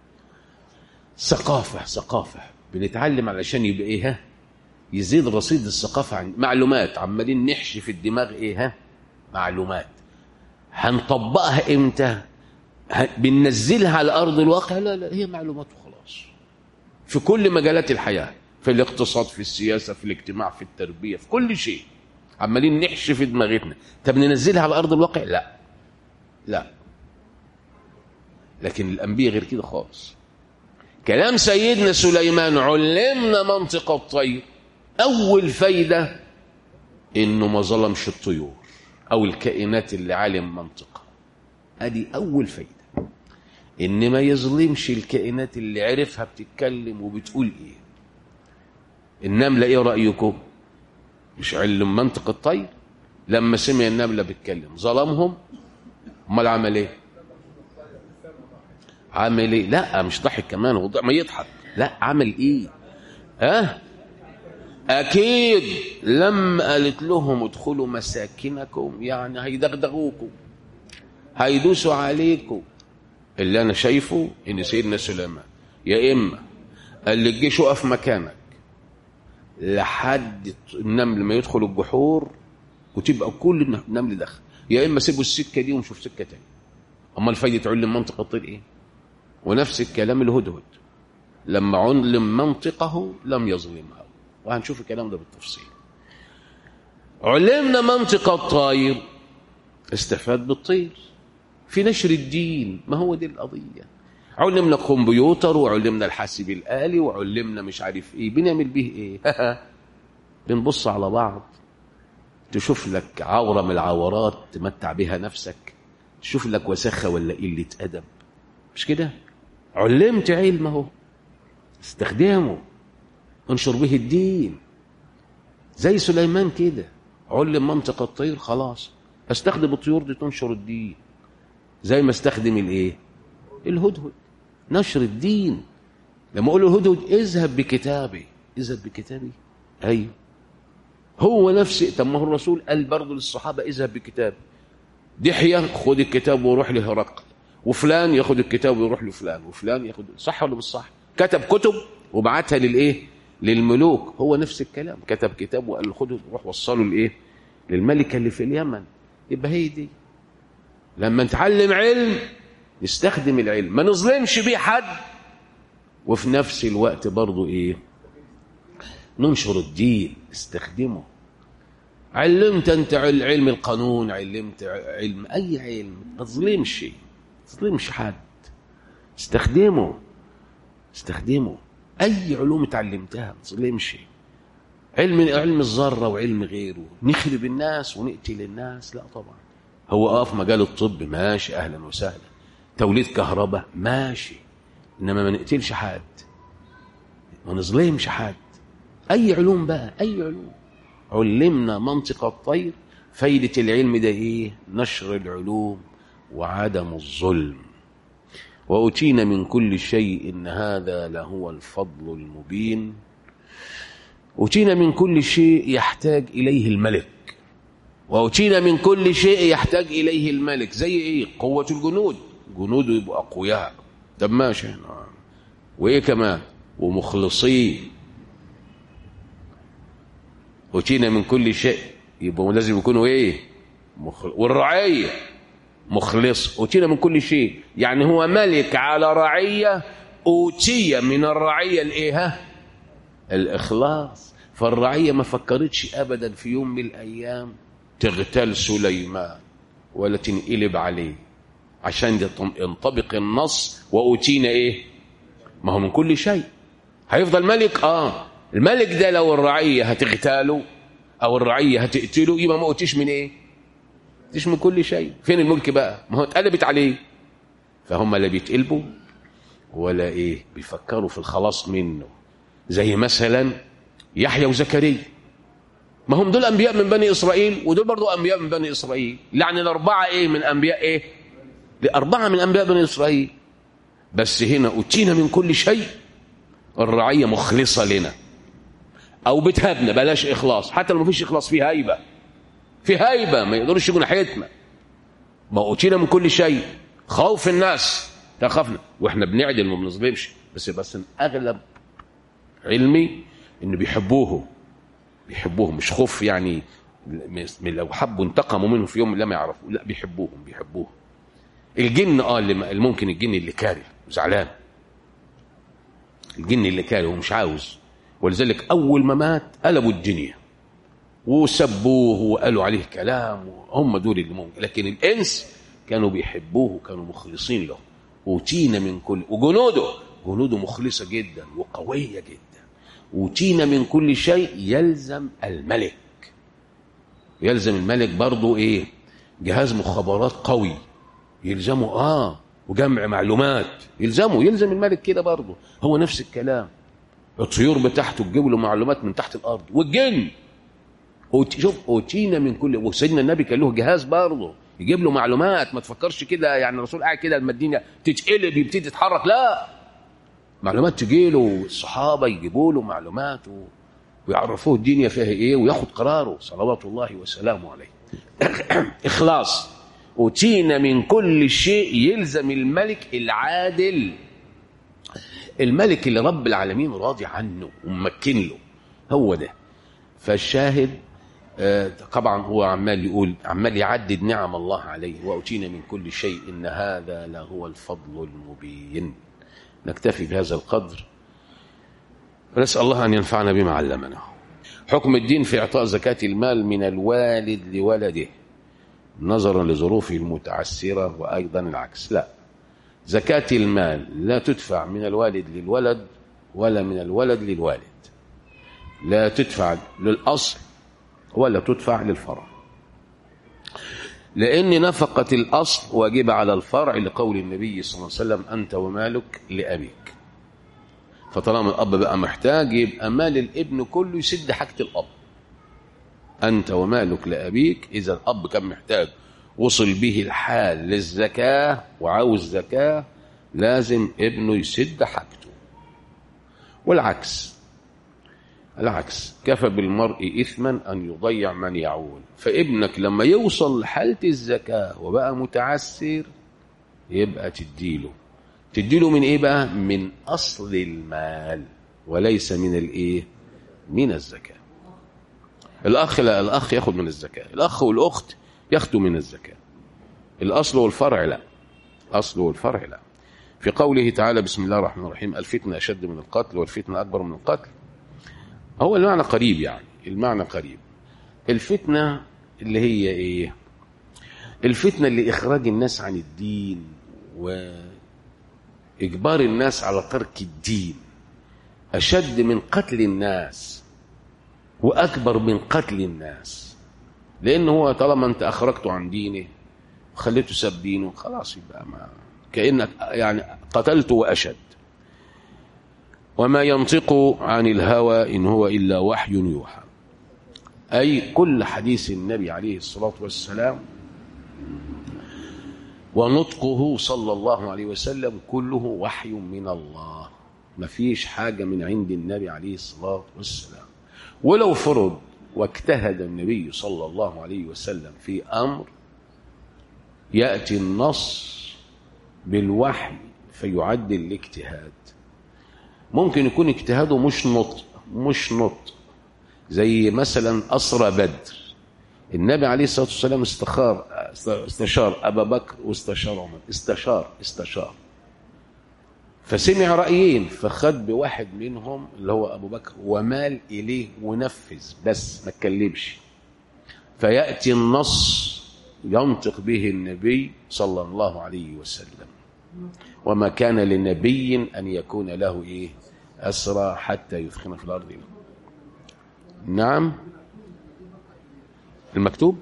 ثقافه ثقافه بنتعلم علشان يبقى ايه ها يزيد رصيد الثقافة عن معلومات عمالين نحشي في الدماغ ايه ها معلومات هنطبقها امتى بننزلها على ارض الواقع لا لا هي معلومات وخلاص في كل مجالات الحياة في الاقتصاد في السياسة في الاجتماع في التربية في كل شيء عمالين نحشي في دماغتنا طب ننزلها على ارض الواقع لا لا لكن الانبياء غير كده خالص كلام سيدنا سليمان علمنا منطق الطير أول فايدة إنه ما ظلمش الطيور أو الكائنات اللي عالم منطقها أدي أول فايدة إن ما يظلمش الكائنات اللي عرفها بتتكلم وبتقول إيه النملة إيه رأيكم مش علم منطق الطير لما سمع النملة بتتكلم ظلمهم امال عمل ايه عمل ايه لا مش ضحك كمان هو ما يضحك لا عمل ايه ها أه؟ اكيد لما قالت لهم ادخلوا مساكنكم يعني هيدغدغوكم هيدوسوا عليكم اللي انا شايفه ان سيدنا سليمان يا اما قال للجيش اقف مكانك لحد النمل ما يدخل الجحور وتبقى كل النمل دخل يا اما سيبوا السكه دي ونشوف سكه تاني امال فايده علم منطق الطير ايه ونفس الكلام الهدهد لما علم منطقه لم يظلمها وهنشوف الكلام ده بالتفصيل علمنا منطق الطير استفاد بالطير في نشر الدين ما هو دي القضيه علمنا الكمبيوتر وعلمنا الحاسب الآلي وعلمنا مش عارف ايه بنعمل بيه ايه بنبص على بعض تشوف لك عورة من العورات تمتع بها نفسك تشوف لك وسخة ولا قلة أدب مش كده علمت علم اهو استخدمه انشر به الدين زي سليمان كده علم منطق الطير خلاص استخدم الطيور دي تنشر الدين زي ما استخدم الايه الهدهد نشر الدين لما اقول الهدهد اذهب بكتابي اذهب بكتابي ايوه هو نفس طب ما هو الرسول قال برضه للصحابه اذهب بكتابي دحيه خد الكتاب وروح لهرقل وفلان ياخد الكتاب ويروح لفلان وفلان ياخد صح ولا مش صح كتب كتب وبعتها للايه للملوك هو نفس الكلام كتب كتاب وقال خده روح وصله لايه للملكه اللي في اليمن يبقى هي دي لما نتعلم علم نستخدم العلم ما نظلمش بيه حد وفي نفس الوقت برضو ايه ننشر الدين استخدمه علمت انت علم القانون علمت علم اي علم ما تظلمش ما تظلمش حد استخدمه استخدمه اي علوم اتعلمتها ما تظلمش علم علم الذره وعلم غيره نخرب الناس ونقتل الناس لا طبعا هو اه في مجال الطب ماشي اهلا وسهلا توليد كهرباء ماشي انما ما نقتلش حد ما نظلمش حد اي علوم بقى اي علوم علمنا منطق الطير فايدة العلم ده ايه نشر العلوم وعدم الظلم وأتينا من كل شيء إن هذا لهو الفضل المبين أتينا من كل شيء يحتاج إليه الملك وأتينا من كل شيء يحتاج إليه الملك زي إيه قوة الجنود جنوده يبقوا أقوياء طب ماشي وإيه كمان ومخلصين أتينا من كل شيء يبقوا لازم يكونوا إيه مخل... والرعية مخلص أتينا من كل شيء يعني هو ملك على رعية أوتي من الرعية الإيه الإخلاص فالرعية ما فكرتش أبدا في يوم من الأيام تغتال سليمان ولا تنقلب عليه عشان ينطبق النص وأوتينا إيه ما هو من كل شيء هيفضل ملك آه الملك ده لو الرعية هتغتاله أو الرعية هتقتله يبقى ما أوتيش من إيه مش من كل شيء فين الملك بقى ما هو اتقلبت عليه فهم لا بيتقلبوا ولا ايه بيفكروا في الخلاص منه زي مثلا يحيى وزكريا ما هم دول انبياء من بني اسرائيل ودول برضو انبياء من بني اسرائيل يعني الاربعه ايه من انبياء ايه الاربعه من انبياء بني اسرائيل بس هنا اتينا من كل شيء الرعيه مخلصه لنا او بتهابنا بلاش اخلاص حتى لو ما فيش اخلاص فيه هيبه في هيبه ما يقدرش يجوا ناحيتنا ما اوتينا من كل شيء خوف الناس تخافنا واحنا بنعدل ما بنظلمش بس بس اغلب علمي ان بيحبوه بيحبوه مش خوف يعني من لو حبوا انتقموا منهم في يوم لم يعرفوا لا بيحبوهم بيحبوه الجن اه اللي ممكن الجن اللي كاره زعلان الجن اللي كاره ومش عاوز ولذلك اول ما مات قلبوا الدنيا وسبوه وقالوا عليه كلام هم دول اللي ممكن لكن الانس كانوا بيحبوه وكانوا مخلصين له اوتينا من كل وجنوده جنوده مخلصه جدا وقويه جدا اوتينا من كل شيء يلزم الملك يلزم الملك برضه ايه جهاز مخابرات قوي يلزمه اه وجمع معلومات يلزمه يلزم الملك كده برضه هو نفس الكلام الطيور بتاعته تجيب له معلومات من تحت الارض والجن شوف اوتينا من كل وسيدنا النبي كان له جهاز برضه يجيب له معلومات ما تفكرش كده يعني الرسول قاعد كده لما الدنيا تتقلب يبتدي يتحرك لا معلومات تجي له الصحابه يجيبوا له معلومات و... ويعرفوه الدنيا فيها ايه وياخد قراره صلوات الله وسلامه عليه اخلاص اوتينا من كل شيء يلزم الملك العادل الملك اللي رب العالمين راضي عنه وممكن له هو ده فالشاهد آه، طبعا هو عمال يقول عمال يعدد نعم الله عليه وأتينا من كل شيء إن هذا لهو الفضل المبين نكتفي بهذا القدر ونسأل الله أن ينفعنا بما علمنا حكم الدين في إعطاء زكاة المال من الوالد لولده نظرا لظروفه المتعسرة وأيضا العكس لا زكاة المال لا تدفع من الوالد للولد ولا من الولد للوالد لا تدفع للأصل ولا تدفع للفرع لأن نفقة الأصل واجبة على الفرع لقول النبي صلى الله عليه وسلم أنت ومالك لأبيك فطالما الأب بقى محتاج يبقى مال الابن كله يسد حاجة الأب أنت ومالك لأبيك إذا الأب كان محتاج وصل به الحال للزكاة وعاوز زكاة لازم ابنه يسد حاجته والعكس العكس كفى بالمرء إثما أن يضيع من يعول فابنك لما يوصل لحالة الزكاة وبقى متعسر يبقى تديله تديله من إيه بقى من أصل المال وليس من الإيه من الزكاة الأخ لا الأخ ياخد من الزكاة الأخ والأخت ياخدوا من الزكاة الأصل والفرع لا أصل والفرع لا في قوله تعالى بسم الله الرحمن الرحيم الفتنة أشد من القتل والفتنة أكبر من القتل هو المعنى قريب يعني المعنى قريب الفتنة اللي هي ايه الفتنة اللي إخراج الناس عن الدين وإجبار الناس على ترك الدين أشد من قتل الناس وأكبر من قتل الناس لأن هو طالما أنت أخرجته عن دينه وخليته ساب دينه خلاص يبقى ما كأنك يعني قتلته وأشد وما ينطق عن الهوى إن هو إلا وحي يوحى أي كل حديث النبي عليه الصلاة والسلام ونطقه صلى الله عليه وسلم كله وحي من الله ما فيش حاجة من عند النبي عليه الصلاة والسلام ولو فرض واجتهد النبي صلى الله عليه وسلم في أمر يأتي النص بالوحي فيعد الاجتهاد ممكن يكون اجتهاده مش نطق مش نطق زي مثلا أسرى بدر النبي عليه الصلاة والسلام استخار استشار أبا بكر واستشار عمر استشار استشار فسمع رأيين فخد بواحد منهم اللي هو أبو بكر ومال إليه ونفذ بس ما اتكلمش فيأتي النص ينطق به النبي صلى الله عليه وسلم وما كان لنبي أن يكون له إيه أسرى حتى يثخن في الأرض نعم المكتوب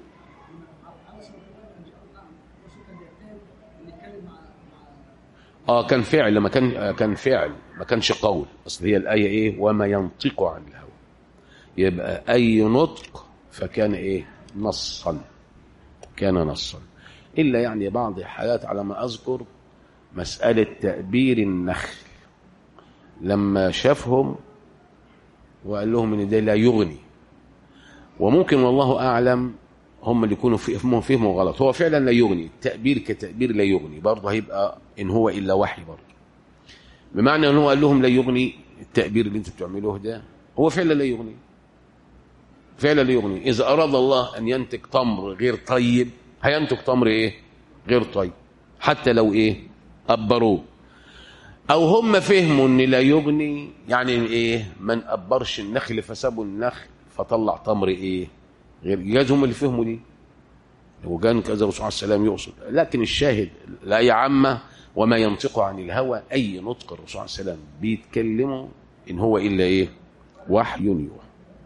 اه كان فعل لما كان آه كان فعل ما كانش قول اصل هي الايه ايه وما ينطق عن الهوى يبقى اي نطق فكان ايه نصا كان نصا الا يعني بعض الحالات على ما اذكر مساله تأبير النخل لما شافهم وقال لهم ان ده لا يغني وممكن والله اعلم هم اللي يكونوا فهمهم فهموا غلط هو فعلا لا يغني التأبير كتأبير لا يغني برضه هيبقى ان هو الا وحي برضه بمعنى ان هو قال لهم لا يغني التأبير اللي انتوا بتعملوه ده هو فعلا لا يغني فعلا لا يغني اذا اراد الله ان ينتج تمر غير طيب هينتج تمر ايه غير طيب حتى لو ايه أبروه أو هم فهموا إن لا يغني يعني إيه من أبرش النخل فسابوا النخل فطلع تمر إيه غير جاز هم اللي فهموا دي وكان كذا الرسول عليه السلام يقصد لكن الشاهد الآية عامة وما ينطق عن الهوى أي نطق الرسول عليه السلام بيتكلموا إن هو إلا إيه وحي يوحى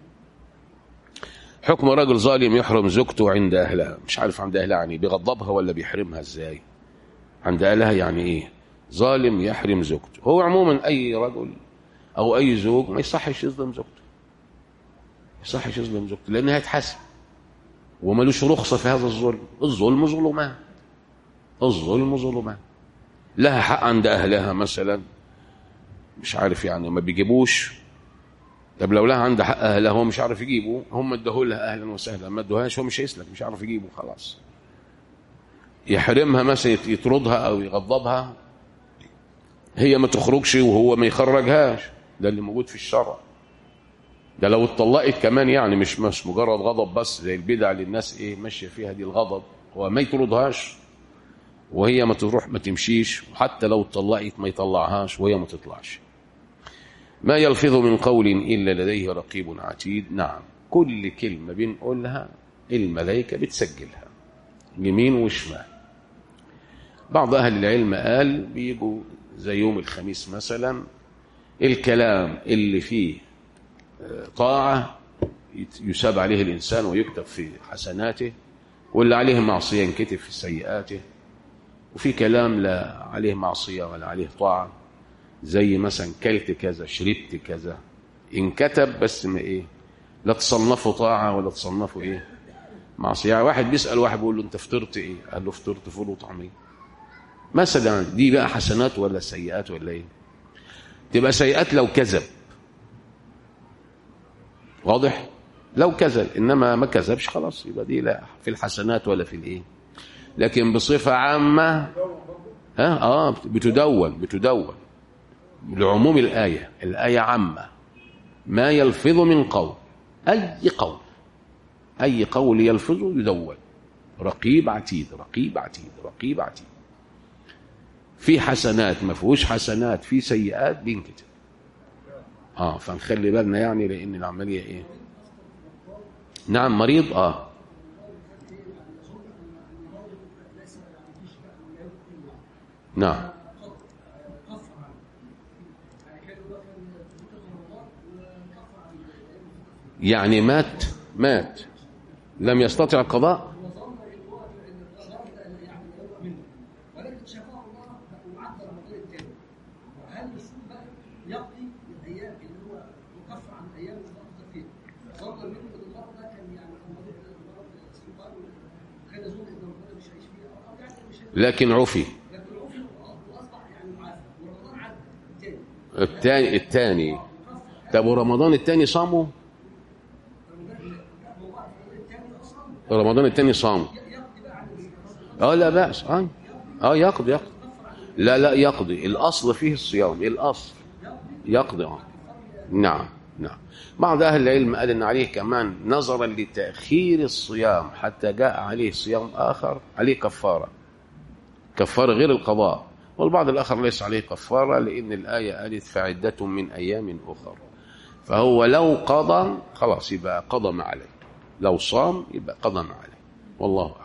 حكم رجل ظالم يحرم زوجته عند أهلها مش عارف عند أهلها يعني بيغضبها ولا بيحرمها إزاي عند أهلها يعني إيه ظالم يحرم زوجته هو عموما أي رجل أو أي زوج ما يصحش يظلم زوجته ما يصحش يظلم زوجته لأنها هيتحاسب وملوش رخصة في هذا الظلم الظلم ظلمات الظلم ظلمات لها حق عند أهلها مثلا مش عارف يعني ما بيجيبوش طب لو لها عند حق أهلها هو مش عارف يجيبه هم ادوه لها أهلا وسهلا ما ادوهاش هو مش هيسلك مش عارف يجيبه خلاص يحرمها مثلا يطردها أو يغضبها هي ما تخرجش وهو ما يخرجهاش ده اللي موجود في الشرع ده لو اتطلقت كمان يعني مش مش مجرد غضب بس زي البدع اللي الناس ايه ماشيه فيها دي الغضب هو ما يطردهاش وهي ما تروح ما تمشيش وحتى لو اتطلقت ما يطلعهاش وهي ما تطلعش ما يلفظ من قول الا لديه رقيب عتيد نعم كل كلمه بنقولها الملائكه بتسجلها يمين وشمال بعض اهل العلم قال بيجوا زي يوم الخميس مثلا الكلام اللي فيه طاعة يساب عليه الإنسان ويكتب في حسناته واللي عليه معصية ينكتب في سيئاته وفي كلام لا عليه معصية ولا عليه طاعة زي مثلا كلت كذا شربت كذا انكتب بس ما ايه لا تصنفوا طاعة ولا تصنفوا ايه معصية يعني واحد بيسأل واحد بيقول له انت فطرت ايه قال له فطرت فول وطعمية مثلا دي بقى حسنات ولا سيئات ولا ايه تبقى سيئات لو كذب واضح لو كذب انما ما كذبش خلاص يبقى دي لا في الحسنات ولا في الايه لكن بصفه عامه ها اه بتدون بتدون لعموم الايه الايه عامه ما يلفظ من قول اي قول اي قول يلفظه يدون رقيب عتيد رقيب عتيد رقيب عتيد في حسنات ما فيهوش حسنات في سيئات بينكتب اه فنخلي بالنا يعني لان العمليه ايه نعم مريض اه نعم يعني مات مات لم يستطع القضاء لكن عفي الثاني الثاني طب ورمضان الثاني صاموا رمضان الثاني صاموا اه لا بأس اه اه يقضي يقضي لا لا يقضي الاصل فيه الصيام الاصل يقضي اه نعم نعم بعض اهل العلم قال ان عليه كمان نظرا لتاخير الصيام حتى جاء عليه صيام اخر عليه كفاره كفاره غير القضاء والبعض الاخر ليس عليه كفاره لان الايه قالت فعده من ايام اخر فهو لو قضى خلاص يبقى قضى ما عليه لو صام يبقى قضى ما عليه والله أعلم